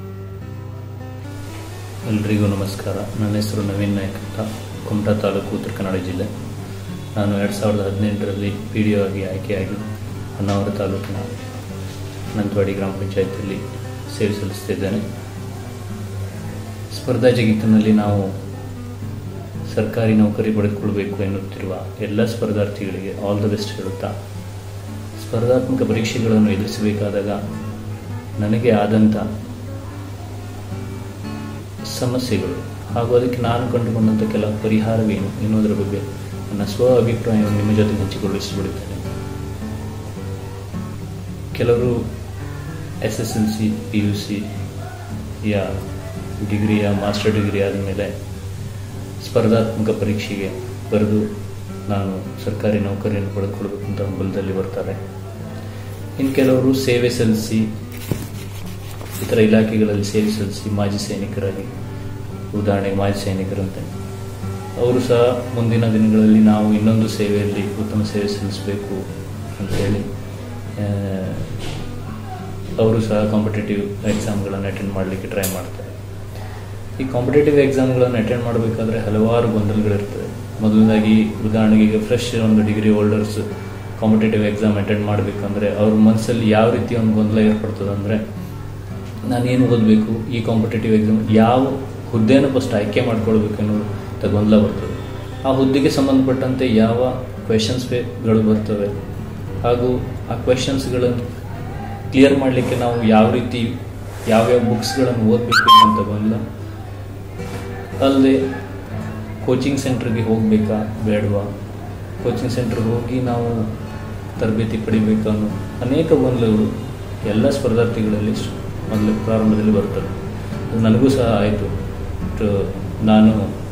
ಎಲ್ರಿಗೂ ನಮಸ್ಕಾರ ನನ್ನ ಹೆಸರು ನವೀನ್ ನಾಯಕ್ ಅಂತ ಕುಮಟಾ ತಾಲೂಕು ಉತ್ತರ ಕನ್ನಡ ಜಿಲ್ಲೆ ನಾನು ಎರಡು ಸಾವಿರದ ಹದಿನೆಂಟರಲ್ಲಿ ಪಿ ಡಿ ಒ ಆಗಿ ಆಯ್ಕೆಯಾಗಿ ಹೊನ್ನಾವರ ತಾಲೂಕಿನ ಅನಂತವಾಡಿ ಗ್ರಾಮ ಪಂಚಾಯತಿಯಲ್ಲಿ ಸೇವೆ ಸಲ್ಲಿಸ್ತಿದ್ದೇನೆ ಸ್ಪರ್ಧಾ ಜಗತ್ತಿನಲ್ಲಿ ನಾವು ಸರ್ಕಾರಿ ನೌಕರಿ ಪಡೆದುಕೊಳ್ಬೇಕು ಎನ್ನುತ್ತಿರುವ ಎಲ್ಲ ಸ್ಪರ್ಧಾರ್ಥಿಗಳಿಗೆ ಆಲ್ ದ ಬೆಸ್ಟ್ ಹೇಳುತ್ತಾ ಸ್ಪರ್ಧಾತ್ಮಕ ಪರೀಕ್ಷೆಗಳನ್ನು ಎದುರಿಸಬೇಕಾದಾಗ ನನಗೆ ಆದಂಥ ಸಮಸ್ಯೆಗಳು ಹಾಗೂ ಅದಕ್ಕೆ ನಾನು ಕಂಡುಕೊಂಡಂಥ ಕೆಲ ಪರಿಹಾರವೇನು ಎನ್ನುವುದರ ಬಗ್ಗೆ ನನ್ನ ಸ್ವ ಅಭಿಪ್ರಾಯವನ್ನು ನಿಮ್ಮ ಜೊತೆ ಹಂಚಿಕೊಳ್ಳಲು ಇಷ್ಟಪಡುತ್ತೇನೆ ಕೆಲವರು S S L C P U C ಯಾ ಡಿಗ್ರಿಯ ಮಾಸ್ಟರ್ ಡಿಗ್ರಿ ಆದಮೇಲೆ ಸ್ಪರ್ಧಾತ್ಮಕ ಪರೀಕ್ಷೆಗೆ ಬರೆದು ನಾನು ಸರ್ಕಾರಿ ನೌಕರಿಯನ್ನು ಪಡೆದುಕೊಳ್ಬೇಕು ಅಂತ ಹಂಬಲದಲ್ಲಿ ಬರ್ತಾರೆ ಇನ್ನು ಕೆಲವರು ಸೇವೆ ಸಲ್ಲಿಸಿ ಇತರ ಇಲಾಖೆಗಳಲ್ಲಿ ಸೇವೆ ಸಲ್ಲಿಸಿ ಮಾಜಿ ಸೈನಿಕರಾಗಿ ಉದಾಹರಣೆಗೆ ಮಾಜಿ ಸೈನಿಕರಂತೆ ಅವರು ಸಹ ಮುಂದಿನ ದಿನಗಳಲ್ಲಿ ನಾವು ಇನ್ನೊಂದು ಸೇವೆಯಲ್ಲಿ ಉತ್ತಮ ಸೇವೆ ಸಲ್ಲಿಸಬೇಕು ಅಂತೇಳಿ ಆ, ಅವರು ಸಹ ಕಾಂಪಿಟೇಟಿವ್ ಎಕ್ಸಾಮ್ಗಳನ್ನು ಅಟೆಂಡ್ ಮಾಡಲಿಕ್ಕೆ ಟ್ರೈ ಮಾಡ್ತಾರೆ ಈ ಕಾಂಪಿಟೇಟಿವ್ ಎಕ್ಸಾಮ್ಗಳನ್ನು ಅಟೆಂಡ್ ಮಾಡಬೇಕಾದ್ರೆ ಹಲವಾರು ಗೊಂದಲಗಳಿರ್ತವೆ ಮೊದಲನೇದಾಗಿ ಉದಾಹರಣೆಗೆ ಈಗ ಫ್ರೆಶ್ ಒಂದು degree holders competitive exam attend ಮಾಡಬೇಕಂದ್ರೆ ಅವ್ರ ಮನಸ್ಸಲ್ಲಿ ಯಾವ ರೀತಿ ಒಂದು ಗೊಂದಲ ಏರ್ಪಡ್ತದೆ ಅಂದರೆ ನಾನೇನು ಓದಬೇಕು ಈ ಕಾಂಪಿಟೇಟಿವ್ ಎಕ್ಸಾಮ್ ಯಾವ ಹುದ್ದೆಯನ್ನು ಫಸ್ಟ್ ಆಯ್ಕೆ ಮಾಡ್ಕೊಳ್ಬೇಕು ಅನ್ನೋದು ಗೊಂದಲ ಬರ್ತದೆ ಆ ಹುದ್ದೆಗೆ ಸಂಬಂಧಪಟ್ಟಂತೆ ಯಾವ ಕ್ವೆಶನ್ಸ್ ಗಳು ಬರ್ತವೆ ಹಾಗೂ ಆ ಕ್ವೆಶನ್ಸ್ಗಳನ್ನು ಕ್ಲಿಯರ್ ಮಾಡಲಿಕ್ಕೆ ನಾವು ಯಾವ ರೀತಿ ಯಾವ್ಯಾವ ಬುಕ್ಸ್ಗಳನ್ನು ಓದಬೇಕು ಅಂತ ಗೊಂದಲ ಅಲ್ಲದೆ ಕೋಚಿಂಗ್ ಸೆಂಟ್ರಿಗೆ ಹೋಗಬೇಕಾ ಬೇಡವಾ ಕೋಚಿಂಗ್ ಸೆಂಟ್ರಿಗೆ ಹೋಗಿ ನಾವು ತರಬೇತಿ ಪಡಿಬೇಕಾ ಅನ್ನೋ ಅನೇಕ ಗೊಂದಲಗಳು ಎಲ್ಲ ಸ್ಪರ್ಧಾರ್ಥಿಗಳಲ್ಲಿ ಸ್- ಮೊದಲು ಪ್ರಾರಂಭದಲ್ಲಿ ಬರ್ತವೆ ಅದು ನನಗೂ ಸಹ ಆಯಿತು ನಾನು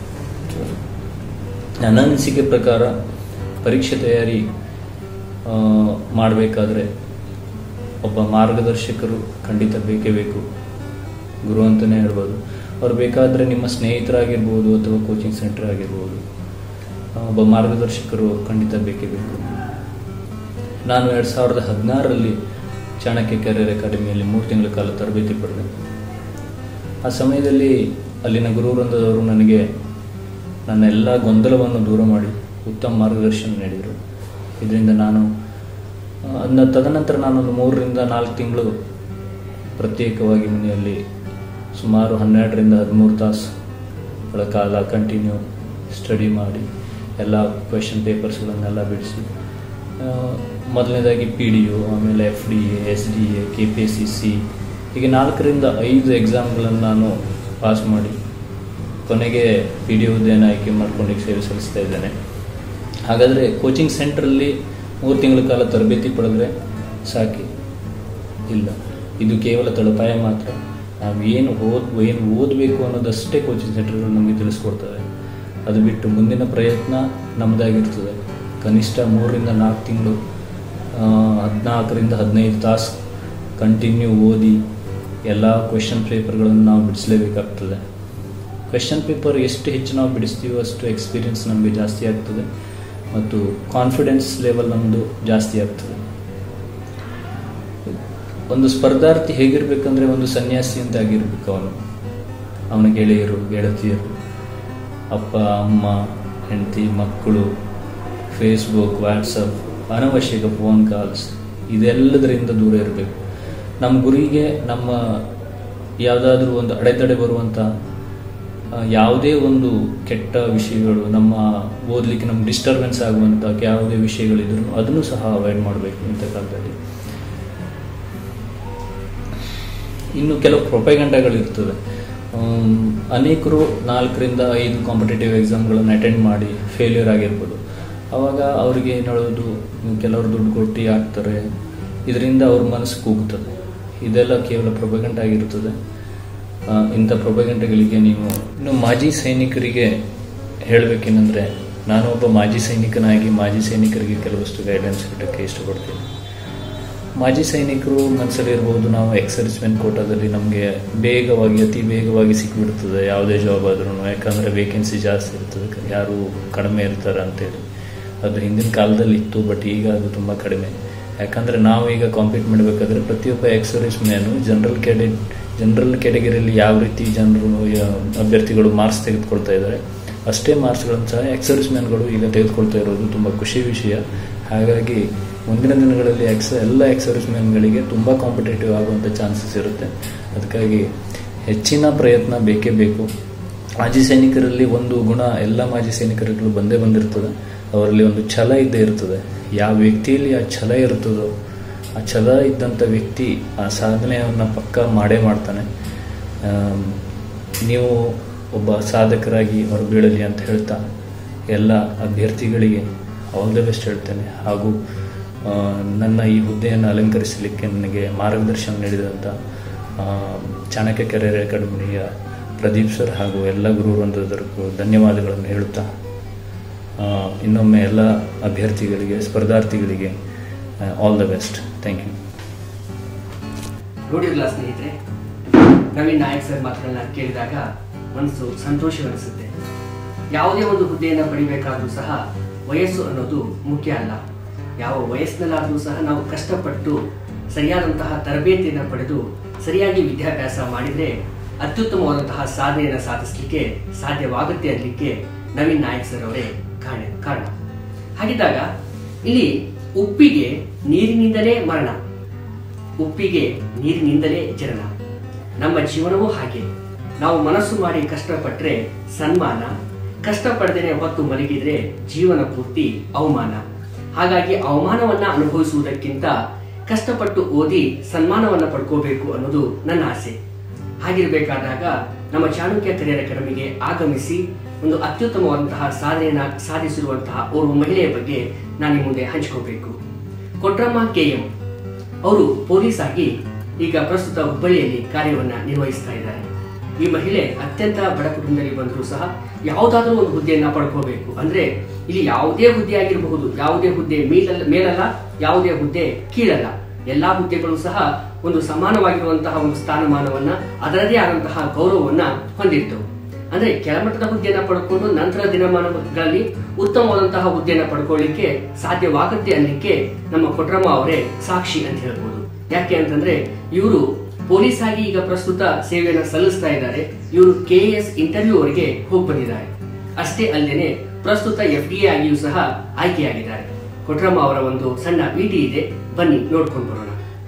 ನನ್ನ ಅನಿಸಿಕೆ ಪ್ರಕಾರ ಪರೀಕ್ಷೆ ತಯಾರಿ ಮಾಡಬೇಕಾದ್ರೆ ಒಬ್ಬ ಮಾರ್ಗದರ್ಶಕರು ಖಂಡಿತ ಬೇಕೇ ಬೇಕು ಗುರು ಅಂತಲೇ ಹೇಳ್ಬೋದು ಅವ್ರು ಬೇಕಾದರೆ ನಿಮ್ಮ ಸ್ನೇಹಿತರಾಗಿರ್ಬೋದು ಅಥವಾ ಕೋಚಿಂಗ್ ಸೆಂಟರ್ ಆಗಿರ್ಬೋದು ಆ, ಒಬ್ಬ ಮಾರ್ಗದರ್ಶಕರು ಖಂಡಿತ ಬೇಕೇ ಬೇಕು ನಾನು ಎರಡು ಸಾವಿರದ ಹದಿನಾರರಲ್ಲಿ ಚಾಣಕ್ಯ ಕೆರಿಯರ್ ಅಕಾಡೆಮಿಯಲ್ಲಿ ಮೂರು ತಿಂಗಳ ಕಾಲ ತರಬೇತಿ ಪಡೆದೆ ಆ ಸಮಯದಲ್ಲಿ ಅಲ್ಲಿನ ಗುರು ವೃಂದದವರು ನನಗೆ ನನ್ನ ಎಲ್ಲ ಗೊಂದಲವನ್ನು ದೂರ ಮಾಡಿ ಉತ್ತಮ ಮಾರ್ಗದರ್ಶನ ನೀಡಿದರು ಇದರಿಂದ ನಾನು ಆ, ಅದನ್ನ ತದನಂತರ ನಾನೊಂದು ಮೂರರಿಂದ ನಾಲ್ಕು ತಿಂಗಳು ಪ್ರತ್ಯೇಕವಾಗಿ ಮನೆಯಲ್ಲಿ ಸುಮಾರು ಹನ್ನೆರಡರಿಂದ ಹದಿಮೂರು ತಾಸುಗಳ ಕಾಲ ಕಂಟಿನ್ಯೂ ಸ್ಟಡಿ ಮಾಡಿ ಎಲ್ಲ ಕ್ವೆಶನ್ ಪೇಪರ್ಸ್ಗಳನ್ನೆಲ್ಲ ಬಿಡಿಸಿ ಆ, ಮೊದಲನೇದಾಗಿ ಪಿ ಡಿ ಯು ಆಮೇಲೆ F D A S D A K P S C C ಹೀಗೆ ನಾಲ್ಕರಿಂದ ಐದು ಎಕ್ಸಾಮ್ಗಳನ್ನು ನಾನು ಪಾಸ್ ಮಾಡಿ ಕೊನೆಗೆ ಪಿ ಡಿ ಹುದ್ದೆಯನ್ನು ಆಯ್ಕೆ ಮಾಡ್ಕೊಂಡು ಈಗ ಸೇವೆ ಸಲ್ಲಿಸ್ತಾ ಇದ್ದೇನೆ ಹಾಗಾದರೆ ಕೋಚಿಂಗ್ ಸೆಂಟ್ರಲ್ಲಿ ಮೂರು ತಿಂಗಳ ಕಾಲ ತರಬೇತಿ ಪಡೆದ್ರೆ ಸಾಕಿ ಇಲ್ಲ ಇದು ಕೇವಲ ತಳಪಾಯ ಮಾತ್ರ ನಾವು ಏನು ಓದ್ ಏನು ಓದಬೇಕು ಅನ್ನೋದಷ್ಟೇ ಕೋಚಿಂಗ್ ಸೆಂಟರ್ಗಳು ನಮಗೆ ತಿಳಿಸ್ಕೊಡ್ತವೆ ಅದು ಬಿಟ್ಟು ಮುಂದಿನ ಪ್ರಯತ್ನ ನಮ್ಮದಾಗಿರ್ತದೆ ಕನಿಷ್ಠ ಮೂರರಿಂದ ನಾಲ್ಕು ತಿಂಗಳು ಹದಿನಾಲ್ಕರಿಂದ ಹದಿನೈದು ತಾಸು ಕಂಟಿನ್ಯೂ ಓದಿ ಎಲ್ಲ ಕ್ವೆಶನ್ ಪೇಪರ್ಗಳನ್ನು ನಾವು ಬಿಡಿಸಲೇಬೇಕಾಗ್ತದೆ ಕ್ವೆಶನ್ ಪೇಪರ್ ಎಷ್ಟು ಹೆಚ್ಚು ನಾವು ಬಿಡಿಸ್ತೀವೋ ಅಷ್ಟು ಎಕ್ಸ್ಪೀರಿಯನ್ಸ್ ನಮಗೆ ಜಾಸ್ತಿ ಆಗ್ತದೆ ಮತ್ತು ಕಾನ್ಫಿಡೆನ್ಸ್ ಲೆವೆಲ್ ನಮ್ಮದು ಜಾಸ್ತಿ ಆಗ್ತದೆ ಒಂದು ಸ್ಪರ್ಧಾರ್ಥಿ ಹೇಗಿರ್ಬೇಕಂದ್ರೆ ಒಂದು ಸನ್ಯಾಸಿ ಅಂತ ಆಗಿರ್ಬೇಕು ಅವನು ಅವನ ಗೆಳೆಯರು ಗೆಳತಿಯರು ಅಪ್ಪ ಅಮ್ಮ ಹೆಂಡತಿ ಮಕ್ಕಳು ಫೇಸ್ಬುಕ್ ವಾಟ್ಸಪ್ ಅನವಶ್ಯಕ ಫೋನ್ ಕಾಲ್ಸ್ ಇದೆಲ್ಲದರಿಂದ ದೂರ ಇರಬೇಕು ನಮ್ಮ ಗುರಿಗೆ ನಮ್ಮ ಯಾವುದಾದ್ರೂ ಒಂದು ಅಡೆತಡೆ ಬರುವಂಥ ಆ, ಯಾವುದೇ ಒಂದು ಕೆಟ್ಟ ವಿಷಯಗಳು ನಮ್ಮ ಓದಲಿಕ್ಕೆ ನಮ್ಗೆ ಡಿಸ್ಟರ್ಬೆನ್ಸ್ ಆಗುವಂಥ ಯಾವುದೇ ವಿಷಯಗಳಿದ್ರು ಅದನ್ನು ಸಹ ಅವಾಯ್ಡ್ ಮಾಡಬೇಕು ಇಂಥ ಕಾಲದಲ್ಲಿ ಇನ್ನು ಕೆಲವು ಪ್ರೊಪೆಗಂಡಗಳಿರ್ತದೆ ಆಮ್, ಅನೇಕರು ನಾಲ್ಕರಿಂದ ಐದು ಕಾಂಪಿಟೇಟಿವ್ ಎಕ್ಸಾಮ್ಗಳನ್ನು ಅಟೆಂಡ್ ಮಾಡಿ ಫೇಲ್ಯೂರ್ ಆಗಿರ್ಬೋದು ಆವಾಗ ಅವರಿಗೆ ಏನು ಹೇಳೋದು ನೀವು ಕೆಲವರು ದುಡ್ಡು ಕೊಟ್ಟು ಆಗ್ತಾರೆ ಇದರಿಂದ ಅವ್ರ ಮನಸ್ಸು ಕೂಗ್ತದೆ ಇದೆಲ್ಲ ಕೇವಲ ಪ್ರೊಪೆಗಂಡ ಆಗಿರ್ತದೆ ಆ, ಇಂಥ ಪ್ರೊಪೆಗಂಡಗಳಿಗೆ ನೀವು ಇನ್ನು ಮಾಜಿ ಸೈನಿಕರಿಗೆ ಹೇಳಬೇಕೇನೆಂದರೆ ನಾನು ಒಬ್ಬ ಮಾಜಿ ಸೈನಿಕನಾಗಿ ಮಾಜಿ ಸೈನಿಕರಿಗೆ ಕೆಲವಷ್ಟು ಗೈಡೆನ್ಸ್ ಕೊಡೋಕ್ಕೆ ಇಷ್ಟಪಡ್ತೀನಿ ಮಾಜಿ ಸೈನಿಕರು ಮನಸ್ಸಲ್ಲಿರ್ಬೋದು ನಾವು ಎಕ್ಸರ್ಸ್ಮೆನ್ ಕೋಟಾದಲ್ಲಿ ನಮಗೆ ಬೇಗವಾಗಿ ಅತಿ ಬೇಗವಾಗಿ ಸಿಕ್ಬಿಡ್ತದೆ ಯಾವುದೇ ಜಾಬ್ ಆದ್ರೂ ಯಾಕಂದರೆ ವೇಕೆನ್ಸಿ ಜಾಸ್ತಿ ಇರ್ತದೆ ಯಾರು ಕಡಿಮೆ ಇರ್ತಾರೆ ಅಂತೇಳಿ ಅದು ಹಿಂದಿನ ಕಾಲದಲ್ಲಿ ಇತ್ತು ಬಟ್ ಈಗ ಅದು ತುಂಬ ಕಡಿಮೆ ಯಾಕಂದರೆ ನಾವು ಈಗ ಕಾಂಪೀಟ್ ಮಾಡಬೇಕಾದ್ರೆ ಪ್ರತಿಯೊಬ್ಬ ಎಕ್ಸರ್ವಿಸ್ ಮ್ಯಾನು ಜನರಲ್ ಕ್ಯಾಡೆ ಜನರಲ್ ಕ್ಯಾಟಗರಿಯಲ್ಲಿ ಯಾವ ರೀತಿ ಜನರು ಯಾ- ಅಭ್ಯರ್ಥಿಗಳು ಮಾರ್ಕ್ಸ್ ತೆಗೆದುಕೊಳ್ತಾ ಇದ್ದಾರೆ ಅಷ್ಟೇ ಮಾರ್ಕ್ಸ್ಗಳನ್ನು ಸಹ ಎಕ್ಸರ್ವಿಸ್ ಮ್ಯಾನ್ಗಳು ಈಗ ತೆಗೆದುಕೊಳ್ತಾ ಇರೋದು ತುಂಬ ಖುಷಿ ವಿಷಯ ಹಾಗಾಗಿ ಮುಂದಿನ ದಿನಗಳಲ್ಲಿ ಎಕ್ಸ್ ಎಲ್ಲ ಎಕ್ಸರ್ವಿಸ್ ಮ್ಯಾನ್ಗಳಿಗೆ ತುಂಬ ಕಾಂಪಿಟೇಟಿವ್ ಆಗುವಂಥ ಚಾನ್ಸಸ್ ಇರುತ್ತೆ ಅದಕ್ಕಾಗಿ ಹೆಚ್ಚಿನ ಪ್ರಯತ್ನ ಬೇಕೇ ಬೇಕು ಮಾಜಿ ಸೈನಿಕರಲ್ಲಿ ಒಂದು ಗುಣ ಎಲ್ಲ ಮಾಜಿ ಸೈನಿಕರಿಗೂ ಬಂದೇ ಬಂದಿರ್ತದೆ ಅವರಲ್ಲಿ ಒಂದು ಛಲ ಇದ್ದೇ ಇರ್ತದೆ ಯಾವ ವ್ಯಕ್ತಿಯಲ್ಲಿ ಆ ಛಲ ಇರ್ತದೋ ಆ ಛಲ ಇದ್ದಂಥ ವ್ಯಕ್ತಿ ಆ ಸಾಧನೆಯನ್ನು ಪಕ್ಕ ಮಾಡೇ ಮಾಡ್ತಾನೆ ಆಮ್, ನೀವು ಒಬ್ಬ ಸಾಧಕರಾಗಿ ಹೊರಬೀಳಲಿ ಅಂತ ಹೇಳ್ತಾ ಎಲ್ಲ ಅಭ್ಯರ್ಥಿಗಳಿಗೆ ಆಲ್ ದ ಬೆಸ್ಟ್ ಹೇಳ್ತೇನೆ ಹಾಗೂ ಆ, ನನ್ನ ಈ ಹುದ್ದೆಯನ್ನು ಅಲಂಕರಿಸಲಿಕ್ಕೆ ನನಗೆ ಮಾರ್ಗದರ್ಶನ ನೀಡಿದಂಥ ಆ, ಚಾಣಕ್ಯ ಕೆರಿಯರ್ ಅಕಾಡೆಮಿಯ ಪ್ರದೀಪ್ ಸರ್ ಹಾಗೂ ಎಲ್ಲ ಗುರು ವೃಂದದವರಿಗೂ ಧನ್ಯವಾದಗಳನ್ನು ಹೇಳುತ್ತಾ ಆ, ಇನ್ನೊಮ್ಮೆ ಎಲ್ಲ ಅಭ್ಯರ್ಥಿಗಳಿಗೆ ಸ್ಪರ್ಧಾರ್ಥಿಗಳಿಗೆ all the best thank you ನೋಡಿರಲ್ಲ ಸ್ನೇಹಿತರೆ ನವೀನ್ ನಾಯಕ್ ಸರ್ ಮಾತುಗಳನ್ನ ಕೇಳಿದಾಗ ಮನಸ್ಸು ಸಂತೋಷವೆನಿಸುತ್ತೆ ಯಾವುದೇ ಒಂದು ಹುದ್ದೆಯನ್ನು ಪಡಿಬೇಕಾದ್ರೂ ಸಹ ವಯಸ್ಸು ಅನ್ನೋದು ಮುಖ್ಯ ಅಲ್ಲ ಯಾವ ವಯಸ್ಸಿನಲ್ಲಾದರೂ ಸಹ ನಾವು ಕಷ್ಟಪಟ್ಟು ಸರಿಯಾದಂತಹ ತರಬೇತಿಯನ್ನು ಪಡೆದು ಸರಿಯಾಗಿ ವಿದ್ಯಾಭ್ಯಾಸ ಮಾಡಿದರೆ ಅತ್ಯುತ್ತಮವಾದಂತಹ ಸಾಧನೆಯನ್ನು ಸಾಧಿಸಲಿಕ್ಕೆ ಸಾಧ್ಯವಾಗುತ್ತೆ ಅನ್ನಲಿಕ್ಕೆ ನವೀನ್ ನಾಯಕ್ ಸರ್ ಅವರೇ ಕಾರಣ ಕಾರಣ ಹಾಗಿದ್ದಾಗ ಇಲ್ಲಿ ಉಪ್ಪಿಗೆ ನೀರಿನಿಂದಲೇ ಮರಣ ಉಪ್ಪಿಗೆ ನೀರಿನಿಂದಲೇ ಜನನ ನಮ್ಮ ಜೀವನವೂ ಹಾಗೆ ನಾವು ಮನಸ್ಸು ಮಾಡಿ ಕಷ್ಟಪಟ್ಟರೆ ಸನ್ಮಾನ ಕಷ್ಟಪಡದೇನೆ ಹೊತ್ತು ಮಲಗಿದ್ರೆ ಜೀವನ ಪೂರ್ತಿ ಅವಮಾನ ಹಾಗಾಗಿ ಅವಮಾನವನ್ನ ಅನುಭವಿಸುವುದಕ್ಕಿಂತ ಕಷ್ಟಪಟ್ಟು ಓದಿ ಸನ್ಮಾನವನ್ನ ಪಡ್ಕೋಬೇಕು ಅನ್ನೋದು ನನ್ನ ಆಸೆ ಹಾಗಿರ್ಬೇಕಾದಾಗ ನಮ್ಮ ಚಾಣಕ್ಯ ಕರಿಯರ್ ಅಕಾಡೆಮಿಗೆ ಆಗಮಿಸಿ ಒಂದು ಅತ್ಯುತ್ತಮವಾದಂತಹ ಸಾಧನೆಯನ್ನ ಸಾಧಿಸಿರುವಂತಹ ಓರ್ವ ಮಹಿಳೆಯ ಬಗ್ಗೆ ನಾನು ನಿಮ್ಮ ಮುಂದೆ ಹಂಚ್ಕೋಬೇಕು ಕೊಟ್ರಮ್ಮ ಕೆ ಎಂ ಅವರು ಪೊಲೀಸ್ ಆಗಿ ಈಗ ಪ್ರಸ್ತುತ ಹುಬ್ಬಳ್ಳಿಯಲ್ಲಿ ಕಾರ್ಯವನ್ನ ನಿರ್ವಹಿಸ್ತಾ ಇದ್ದಾರೆ ಈ ಮಹಿಳೆ ಅತ್ಯಂತ ಬಡ ಕುಟುಂಬದಲ್ಲಿ ಬಂದರೂ ಸಹ ಯಾವುದಾದ್ರೂ ಒಂದು ಹುದ್ದೆಯನ್ನ ಪಡ್ಕೋಬೇಕು ಅಂದ್ರೆ ಇಲ್ಲಿ ಯಾವುದೇ ಹುದ್ದೆ ಆಗಿರಬಹುದು ಯಾವುದೇ ಹುದ್ದೆ ಮೇಲಲ್ಲ ಮೇಲಲ್ಲ ಯಾವುದೇ ಹುದ್ದೆ ಕೀಳಲ್ಲ ಎಲ್ಲಾ ಹುದ್ದೆಗಳು ಸಹ ಒಂದು ಸಮಾನವಾಗಿರುವಂತಹ ಒಂದು ಸ್ಥಾನಮಾನವನ್ನ ಅದರದೇ ಆದಂತಹ ಗೌರವವನ್ನ ಹೊಂದಿರ್ತವೆ ಅಂದ್ರೆ ಕೆಳಮಟ್ಟದ ಹುದ್ದೆಯನ್ನ ಪಡ್ಕೊಂಡು ನಂತರ ದಿನಮಾನಗಳಲ್ಲಿ ಉತ್ತಮವಾದಂತಹ ಹುದ್ದೆಯನ್ನ ಪಡ್ಕೊಳ್ಳಿಕ್ಕೆ ಸಾಧ್ಯವಾಗುತ್ತೆ ಅನ್ನಲಿಕ್ಕೆ ನಮ್ಮ ಕೊಟ್ರಮ್ಮ ಅವರೇ ಸಾಕ್ಷಿ ಅಂತ ಹೇಳ್ಬೋದು ಯಾಕೆ ಅಂತಂದ್ರೆ ಇವರು ಪೊಲೀಸ್ ಆಗಿ ಈಗ ಪ್ರಸ್ತುತ ಸೇವೆಯನ್ನ ಸಲ್ಲಿಸ್ತಾ ಇದ್ದಾರೆ ಇವರು ಕೆ ಎಸ್ ಇಂಟರ್ವ್ಯೂ ಅವರಿಗೆ ಹೋಗಿ ಬಂದಿದ್ದಾರೆ ಅಷ್ಟೇ ಅಲ್ಲದೆ ಪ್ರಸ್ತುತ ಎಫ್ ಡಿ ಎ ಆಗಿಯೂ ಸಹ ಆಯ್ಕೆಯಾಗಿದ್ದಾರೆ ಕೊಟ್ರಮ್ಮ ಅವರ ಒಂದು ಸಣ್ಣ ವಿಟಿ ಇದೆ ಬನ್ನಿ ನೋಡ್ಕೊಂಡು ಬರೋಣ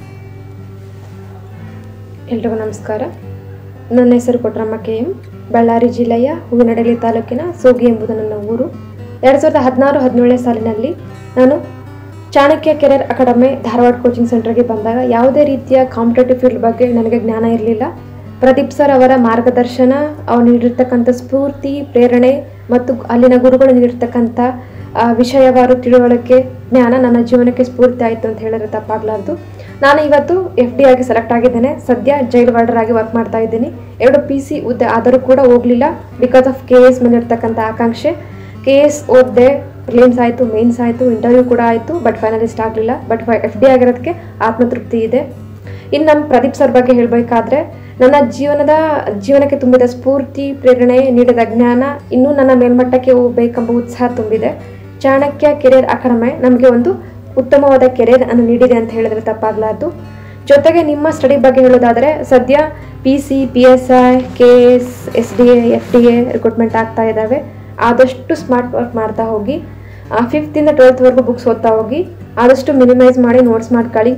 ಎಲ್ರಿಗೂ ನಮಸ್ಕಾರ ನನ್ನ ಹೆಸರು ಕೊಟ್ರಮ್ಮ ಕೆ ಎಂ ಬಳ್ಳಾರಿ ಜಿಲ್ಲೆಯ ಹೂವಿನಡಲಿ ತಾಲೂಕಿನ ಸೋಗಿ ಎಂಬುದು ನನ್ನ ಊರು ಎರಡು ಸಾವಿರದ ಹದಿನಾರು ಹದಿನೇಳನೇ ಸಾಲಿನಲ್ಲಿ ನಾನು Chanakya career academy Dharwad coaching ಸೆಂಟರ್ಗೆ ಬಂದಾಗ ಯಾವುದೇ ರೀತಿಯ ಕಾಂಪಿಟೇಟಿವ್ ಫೀಲ್ಡ್ ಬಗ್ಗೆ ನನಗೆ ಜ್ಞಾನ ಇರಲಿಲ್ಲ ಪ್ರದೀಪ್ ಸರ್ ಅವರ ಮಾರ್ಗದರ್ಶನ ಅವ್ರು ನೀಡಿರ್ತಕ್ಕಂಥ ಸ್ಫೂರ್ತಿ ಪ್ರೇರಣೆ ಮತ್ತು ಅಲ್ಲಿನ ಗುರುಗಳು ನೀಡಿರ್ತಕ್ಕಂಥ ಆ, ವಿಷಯವಾರು ತಿಳುವಳಿಕೆ ಜ್ಞಾನ ನನ್ನ ಜೀವನಕ್ಕೆ ಸ್ಫೂರ್ತಿ ಆಯಿತು ಅಂತ ಹೇಳಿದ್ರೆ ತಪ್ಪಾಗಲಾರ್ದು ನಾನು ಇವತ್ತು ಎಫ್ ಡಿ ಆಗಿ ಸೆಲೆಕ್ಟ್ ಆಗಿದ್ದೇನೆ ಸದ್ಯ ಜೈಲ್ ವಾರ್ಡರ್ ಆಗಿ ವರ್ಕ್ ಮಾಡ್ತಾ ಇದ್ದೀನಿ ಎರಡು ಪಿ ಸಿ ಹುದ್ದೆ ಆದರೂ ಕೂಡ ಹೋಗಲಿಲ್ಲ ಬಿಕಾಸ್ ಆಫ್ ಕೆ ಎಸ್ ಮೇಲೆ ಇರ್ತಕ್ಕಂಥ ಆಕಾಂಕ್ಷೆ ಕೆ ಎಸ್ ಓದಿದೆ ಪ್ರಿಲಿಮ್ಸ್ ಆಯಿತು ಮೇನ್ಸ್ ಆಯಿತು ಇಂಟರ್ವ್ಯೂ ಕೂಡ ಆಯಿತು ಬಟ್ ಫೈನಲಿಸ್ಟ್ ಆಗಲಿಲ್ಲ ಬಟ್ ಎಫ್ ಡಿ ಆಗಿರೋದಕ್ಕೆ ಆತ್ಮತೃಪ್ತಿ ಇದೆ ಇನ್ನು ನಮ್ಮ ಪ್ರದೀಪ್ ಸರ್ ಬಗ್ಗೆ ಹೇಳಬೇಕಾದ್ರೆ ನನ್ನ ಜೀವನದ ಜೀವನಕ್ಕೆ ತುಂಬಿದ ಸ್ಫೂರ್ತಿ ಪ್ರೇರಣೆ ನೀಡಿದ ಜ್ಞಾನ ಇನ್ನೂ ನನ್ನ ಮೇಲ್ಮಟ್ಟಕ್ಕೆ ಹೋಗಬೇಕೆಂಬ ಉತ್ಸಾಹ ತುಂಬಿದೆ ಚಾಣಕ್ಯ ಕೆರಿಯರ್ ಅಕಾಡೆಮಿ ನಮಗೆ ಒಂದು ಉತ್ತಮವಾದ ಕೆರಿಯರ್ ಅನ್ನು ನೀಡಿದೆ ಅಂತ ಹೇಳಿದ್ರೆ ತಪ್ಪಾಗಲಾರ್ದು ಜೊತೆಗೆ ನಿಮ್ಮ ಸ್ಟಡಿ ಬಗ್ಗೆ ಹೇಳೋದಾದರೆ ಸದ್ಯ P C P S I K S S D A F D A recruitment ಆಗ್ತಾ ಇದ್ದಾವೆ ಆದಷ್ಟು ಸ್ಮಾರ್ಟ್ ವರ್ಕ್ ಮಾಡ್ತಾ ಹೋಗಿ ಫಿಫ್ತಿಂದ ಟ್ವೆಲ್ತ್ವರೆಗೂ ಬುಕ್ಸ್ ಓದ್ತಾ ಹೋಗಿ ಆದಷ್ಟು ಮಿನಿಮೈಸ್ ಮಾಡಿ ನೋಟ್ಸ್ ಮಾಡ್ಕೊಳ್ಳಿ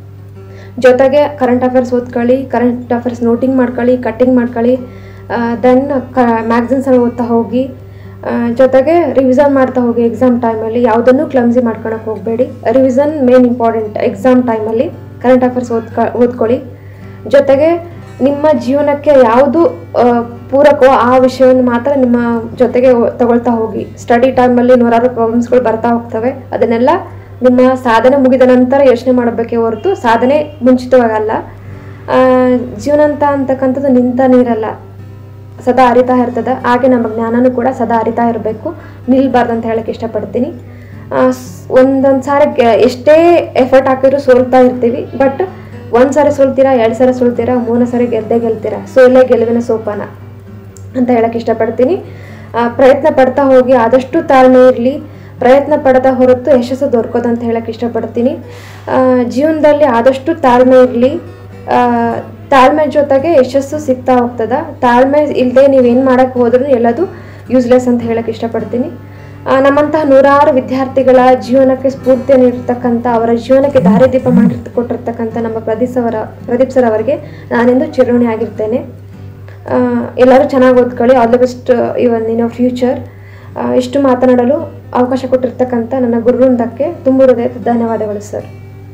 ಜೊತೆಗೆ ಕರೆಂಟ್ ಅಫೇರ್ಸ್ ಓದ್ಕೊಳ್ಳಿ ಕರೆಂಟ್ ಅಫೇರ್ಸ್ ನೋಟಿಂಗ್ ಮಾಡ್ಕೊಳ್ಳಿ ಕಟ್ಟಿಂಗ್ ಮಾಡ್ಕೊಳ್ಳಿ ದೆನ್ ಕ ಮ್ಯಾಗ್ಝಿನ್ಸಲ್ಲಿ ಓದ್ತಾ ಹೋಗಿ ಆ, ಜೊತೆಗೆ ರಿವಿಸನ್ ಮಾಡ್ತಾ ಹೋಗಿ ಎಕ್ಸಾಮ್ ಟೈಮಲ್ಲಿ ಯಾವುದನ್ನು ಕ್ಲಮ್ಸಿ ಮಾಡ್ಕೊಳಕ್ಕೆ ಹೋಗಬೇಡಿ ರಿವಿಸನ್ ಮೇನ್ ಇಂಪಾರ್ಟೆಂಟ್ ಎಕ್ಸಾಮ್ ಟೈಮಲ್ಲಿ ಕರೆಂಟ್ ಅಫೇರ್ಸ್ ಓದ್ಕ ಓದ್ಕೊಳ್ಳಿ ಜೊತೆಗೆ ನಿಮ್ಮ ಜೀವನಕ್ಕೆ ಯಾವುದು ಆ, ಪೂರಕವೋ ಆ ವಿಷಯವನ್ನು ಮಾತ್ರ ನಿಮ್ಮ ಜೊತೆಗೆ ಓ- ತಗೊಳ್ತಾ ಹೋಗಿ ಸ್ಟಡಿ ಟೈಮಲ್ಲಿ ನೂರಾರು ಪ್ರಾಬ್ಲಮ್ಸ್ಗಳು ಬರ್ತಾ ಹೋಗ್ತವೆ ಅದನ್ನೆಲ್ಲ ನಿಮ್ಮ ಸಾಧನೆ ಮುಗಿದ ನಂತರ ಯೋಚನೆ ಮಾಡಬೇಕೇ ಹೊರತು ಸಾಧನೆ ಮುಂಚಿತವಾಗಲ್ಲ ಆ, ಜೀವನ ಅಂತ ಅಂತಕ್ಕಂಥದ್ದು ನಿಂತ ನೀರಲ್ಲ ಸದಾ ಅರಿತಾ ಇರ್ತದೆ ಹಾಗೆ ನಮ್ಮ ಜ್ಞಾನನೂ ಕೂಡ ಸದಾ ಅರಿತಾ ಇರಬೇಕು ನಿಲ್ಬಾರ್ದು ಅಂತ ಹೇಳಕ್ಕೆ ಇಷ್ಟಪಡ್ತೀನಿ ಒಂದೊಂದು ಸಾರಿ ಗೆ- ಎಷ್ಟೇ ಎಫರ್ಟ್ ಹಾಕಿದ್ರು ಸೋಲ್ತಾ ಇರ್ತೀವಿ ಬಟ್ ಒಂದು ಸಾರಿ ಸೋಲ್ತೀರಾ ಎರಡು ಸಾರಿ ಸೋಲ್ತೀರಾ ಮೂರನೇ ಸಾರಿ ಗೆದ್ದೇ ಗೆಲ್ತೀರಾ ಸೋಲೇ ಗೆಲುವಿನ ಸೋಪಾನ ಅಂತ ಹೇಳಕ್ಕೆ ಇಷ್ಟಪಡ್ತೀನಿ ಆ, ಪ್ರಯತ್ನ ಪಡ್ತಾ ಹೋಗಿ ಆದಷ್ಟು ತಾಳ್ಮೆ ಇರಲಿ ಪ್ರಯತ್ನ ಪಡದ ಹೊರತು ಯಶಸ್ಸು ದೊರಕೋದು ಅಂತ ಹೇಳಕ್ಕೆ ಇಷ್ಟಪಡ್ತೀನಿ ಆ, ಜೀವನದಲ್ಲಿ ಆದಷ್ಟು ತಾಳ್ಮೆ ಇರಲಿ ತಾಳ್ಮೆ ಜೊತೆಗೆ ಯಶಸ್ಸು ಸಿಗ್ತಾ ಹೋಗ್ತದ ತಾಳ್ಮೆ ಇಲ್ಲದೆ ನೀವೇನು ಮಾಡೋಕ್ಕೆ ಹೋದ್ರೂ ಎಲ್ಲದು ಯೂಸ್ಲೆಸ್ ಅಂತ ಹೇಳಕ್ಕೆ ಇಷ್ಟಪಡ್ತೀನಿ ಆ, ನಮ್ಮಂತಹ ನೂರಾರು ವಿದ್ಯಾರ್ಥಿಗಳ ಜೀವನಕ್ಕೆ ಸ್ಫೂರ್ತಿ ನೀಡಿರ್ತಕ್ಕಂಥ ಅವರ ಜೀವನಕ್ಕೆ ದಾರಿದೀಪ ಮಾಡಿ ಕೊಟ್ಟಿರ್ತಕ್ಕಂಥ ನಮ್ಮ ಪ್ರದೀಪ್ ಅವರ ಪ್ರದೀಪ್ ಸರ್ ಅವರಿಗೆ ನಾನೆಂದು ಚಿರಋಣಿ ಆಗಿರ್ತೇನೆ ಆ, ಎಲ್ಲರೂ ಚೆನ್ನಾಗಿ ಓದ್ಕೊಳ್ಳಿ all the best even in future ಇಷ್ಟು ಮಾತನಾಡಲು ಅವಕಾಶ ಕೊಟ್ಟಿರ್ತಕ್ಕಂಥ ನನ್ನ ಗುರುವೃಂದಕ್ಕೆ ತುಂಬ ಹೃದಯದ ಧನ್ಯವಾದಗಳು ಸರ್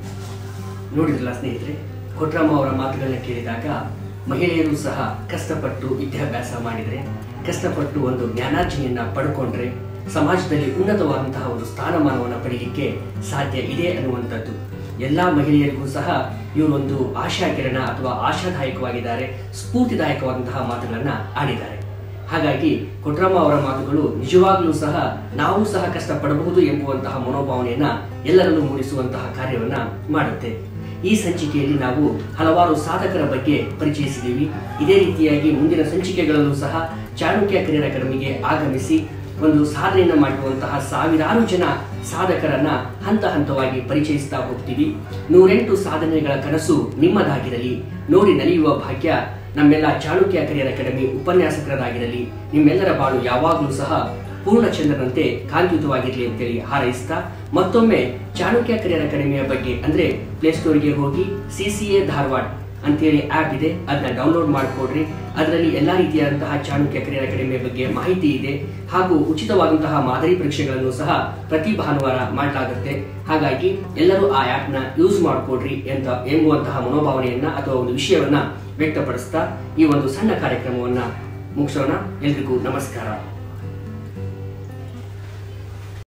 ನೋಡಿದ್ರಲ್ಲ ಸ್ನೇಹಿತರೆ ಕೊಟ್ರಮ್ಮ ಅವರ ಮಾತುಗಳನ್ನ ಕೇಳಿದಾಗ ಮಹಿಳೆಯರು ಸಹ ಕಷ್ಟಪಟ್ಟು ವಿದ್ಯಾಭ್ಯಾಸ ಮಾಡಿದರೆ ಕಷ್ಟಪಟ್ಟು ಒಂದು ಜ್ಞಾನಾರ್ಜನೆಯನ್ನ ಪಡ್ಕೊಂಡ್ರೆ ಸಮಾಜದಲ್ಲಿ ಉನ್ನತವಾದಂತಹ ಒಂದು ಸ್ಥಾನಮಾನವನ್ನು ಪಡೆಯಲಿಕ್ಕೆ ಸಾಧ್ಯ ಇದೆ ಅನ್ನುವಂಥದ್ದು ಎಲ್ಲ ಮಹಿಳೆಯರಿಗೂ ಸಹ ಇವರೊಂದು ಆಶಾ ಕಿರಣ ಅಥವಾ ಆಶಾದಾಯಕವಾಗಿದ್ದಾರೆ ಸ್ಫೂರ್ತಿದಾಯಕವಾದಂತಹ ಮಾತುಗಳನ್ನ ಆಡಿದ್ದಾರೆ ಹಾಗಾಗಿ ಕೊಟ್ರಮ್ಮ ಅವರ ಮಾತುಗಳು ನಿಜವಾಗ್ಲೂ ಸಹ ನಾವು ಸಹ ಕಷ್ಟಪಡಬಹುದು ಎಂಬುವಂತಹ ಮನೋಭಾವನೆಯನ್ನ ಎಲ್ಲರಲ್ಲೂ ಮೂಡಿಸುವಂತಹ ಕಾರ್ಯವನ್ನ ಮಾಡುತ್ತೆ ಈ ಸಂಚಿಕೆಯಲ್ಲಿ ನಾವು ಹಲವಾರು ಸಾಧಕರ ಬಗ್ಗೆ ಪರಿಚಯಿಸಿದ್ದೀವಿ ಇದೇ ರೀತಿಯಾಗಿ ಮುಂದಿನ ಸಂಚಿಕೆಗಳಲ್ಲೂ ಸಹ ಚಾಣಕ್ಯ ಕರಿಯರ್ ಅಕಾಡೆಮಿಗೆ ಆಗಮಿಸಿ ಒಂದು ಸಾಧನೆಯನ್ನ ಮಾಡಿರುವಂತಹ ಸಾವಿರಾರು ಜನ ಸಾಧಕರನ್ನ ಹಂತ ಹಂತವಾಗಿ ಪರಿಚಯಿಸ್ತಾ ಹೋಗ್ತೀವಿ ನೂರೆಂಟು ಸಾಧನೆಗಳ ಕನಸು ನಿಮ್ಮದಾಗಿರಲಿ ನೋಡಿ ನಲಿಯುವ ಭಾಗ್ಯ ನಮ್ಮೆಲ್ಲ ಚಾಣಕ್ಯ ಕರಿಯರ್ ಅಕಾಡೆಮಿ ಉಪನ್ಯಾಸಕರದಾಗಿರಲಿ ನಿಮ್ಮೆಲ್ಲರ ಬಾಳು ಯಾವಾಗಲೂ ಸಹ ಪೂರ್ಣಚಂದ್ರನಂತೆ ಕಾಂತಿಯುತವಾಗಿರಲಿ ಅಂತೇಳಿ ಹಾರೈಸ್ತಾ ಮತ್ತೊಮ್ಮೆ ಚಾಣಕ್ಯ ಕರಿಯರ್ ಅಕಾಡೆಮಿಯ ಬಗ್ಗೆ ಅಂದ್ರೆ ಪ್ಲೇಸ್ಟೋರ್ಗೆ ಹೋಗಿ ಸಿ ಸಿ ಎ ಧಾರವಾಡ ಅಂತೇಳಿ ಆ್ಯಪ್ ಇದೆ ಅದನ್ನ ಡೌನ್ಲೋಡ್ ಮಾಡಿಕೊಡ್ರಿ ಅದರಲ್ಲಿ ಎಲ್ಲ ರೀತಿಯಾದಂತಹ ಚಾಣಕ್ಯ ಕರಿಯರ್ ಅಕಾಡೆಮಿಯ ಬಗ್ಗೆ ಮಾಹಿತಿ ಇದೆ ಹಾಗೂ ಉಚಿತವಾದಂತಹ ಮಾದರಿ ಪರೀಕ್ಷೆಗಳನ್ನು ಸಹ ಪ್ರತಿ ಭಾನುವಾರ ಮಾಡಲಾಗುತ್ತೆ ಹಾಗಾಗಿ ಎಲ್ಲರೂ ಆ ಆ್ಯಪ್ನ ಯೂಸ್ ಮಾಡಿಕೊಡ್ರಿ ಅಂತ ಎಂಬುವಂತಹ ಮನೋಭಾವನೆಯನ್ನ ಅಥವಾ ಒಂದು ವಿಷಯವನ್ನ ವ್ಯಕ್ತಪಡಿಸ್ತಾ ಈ ಒಂದು ಸಣ್ಣ ಕಾರ್ಯಕ್ರಮವನ್ನ ಮುಗಿಸೋಣ ಎಲ್ರಿಗೂ ನಮಸ್ಕಾರ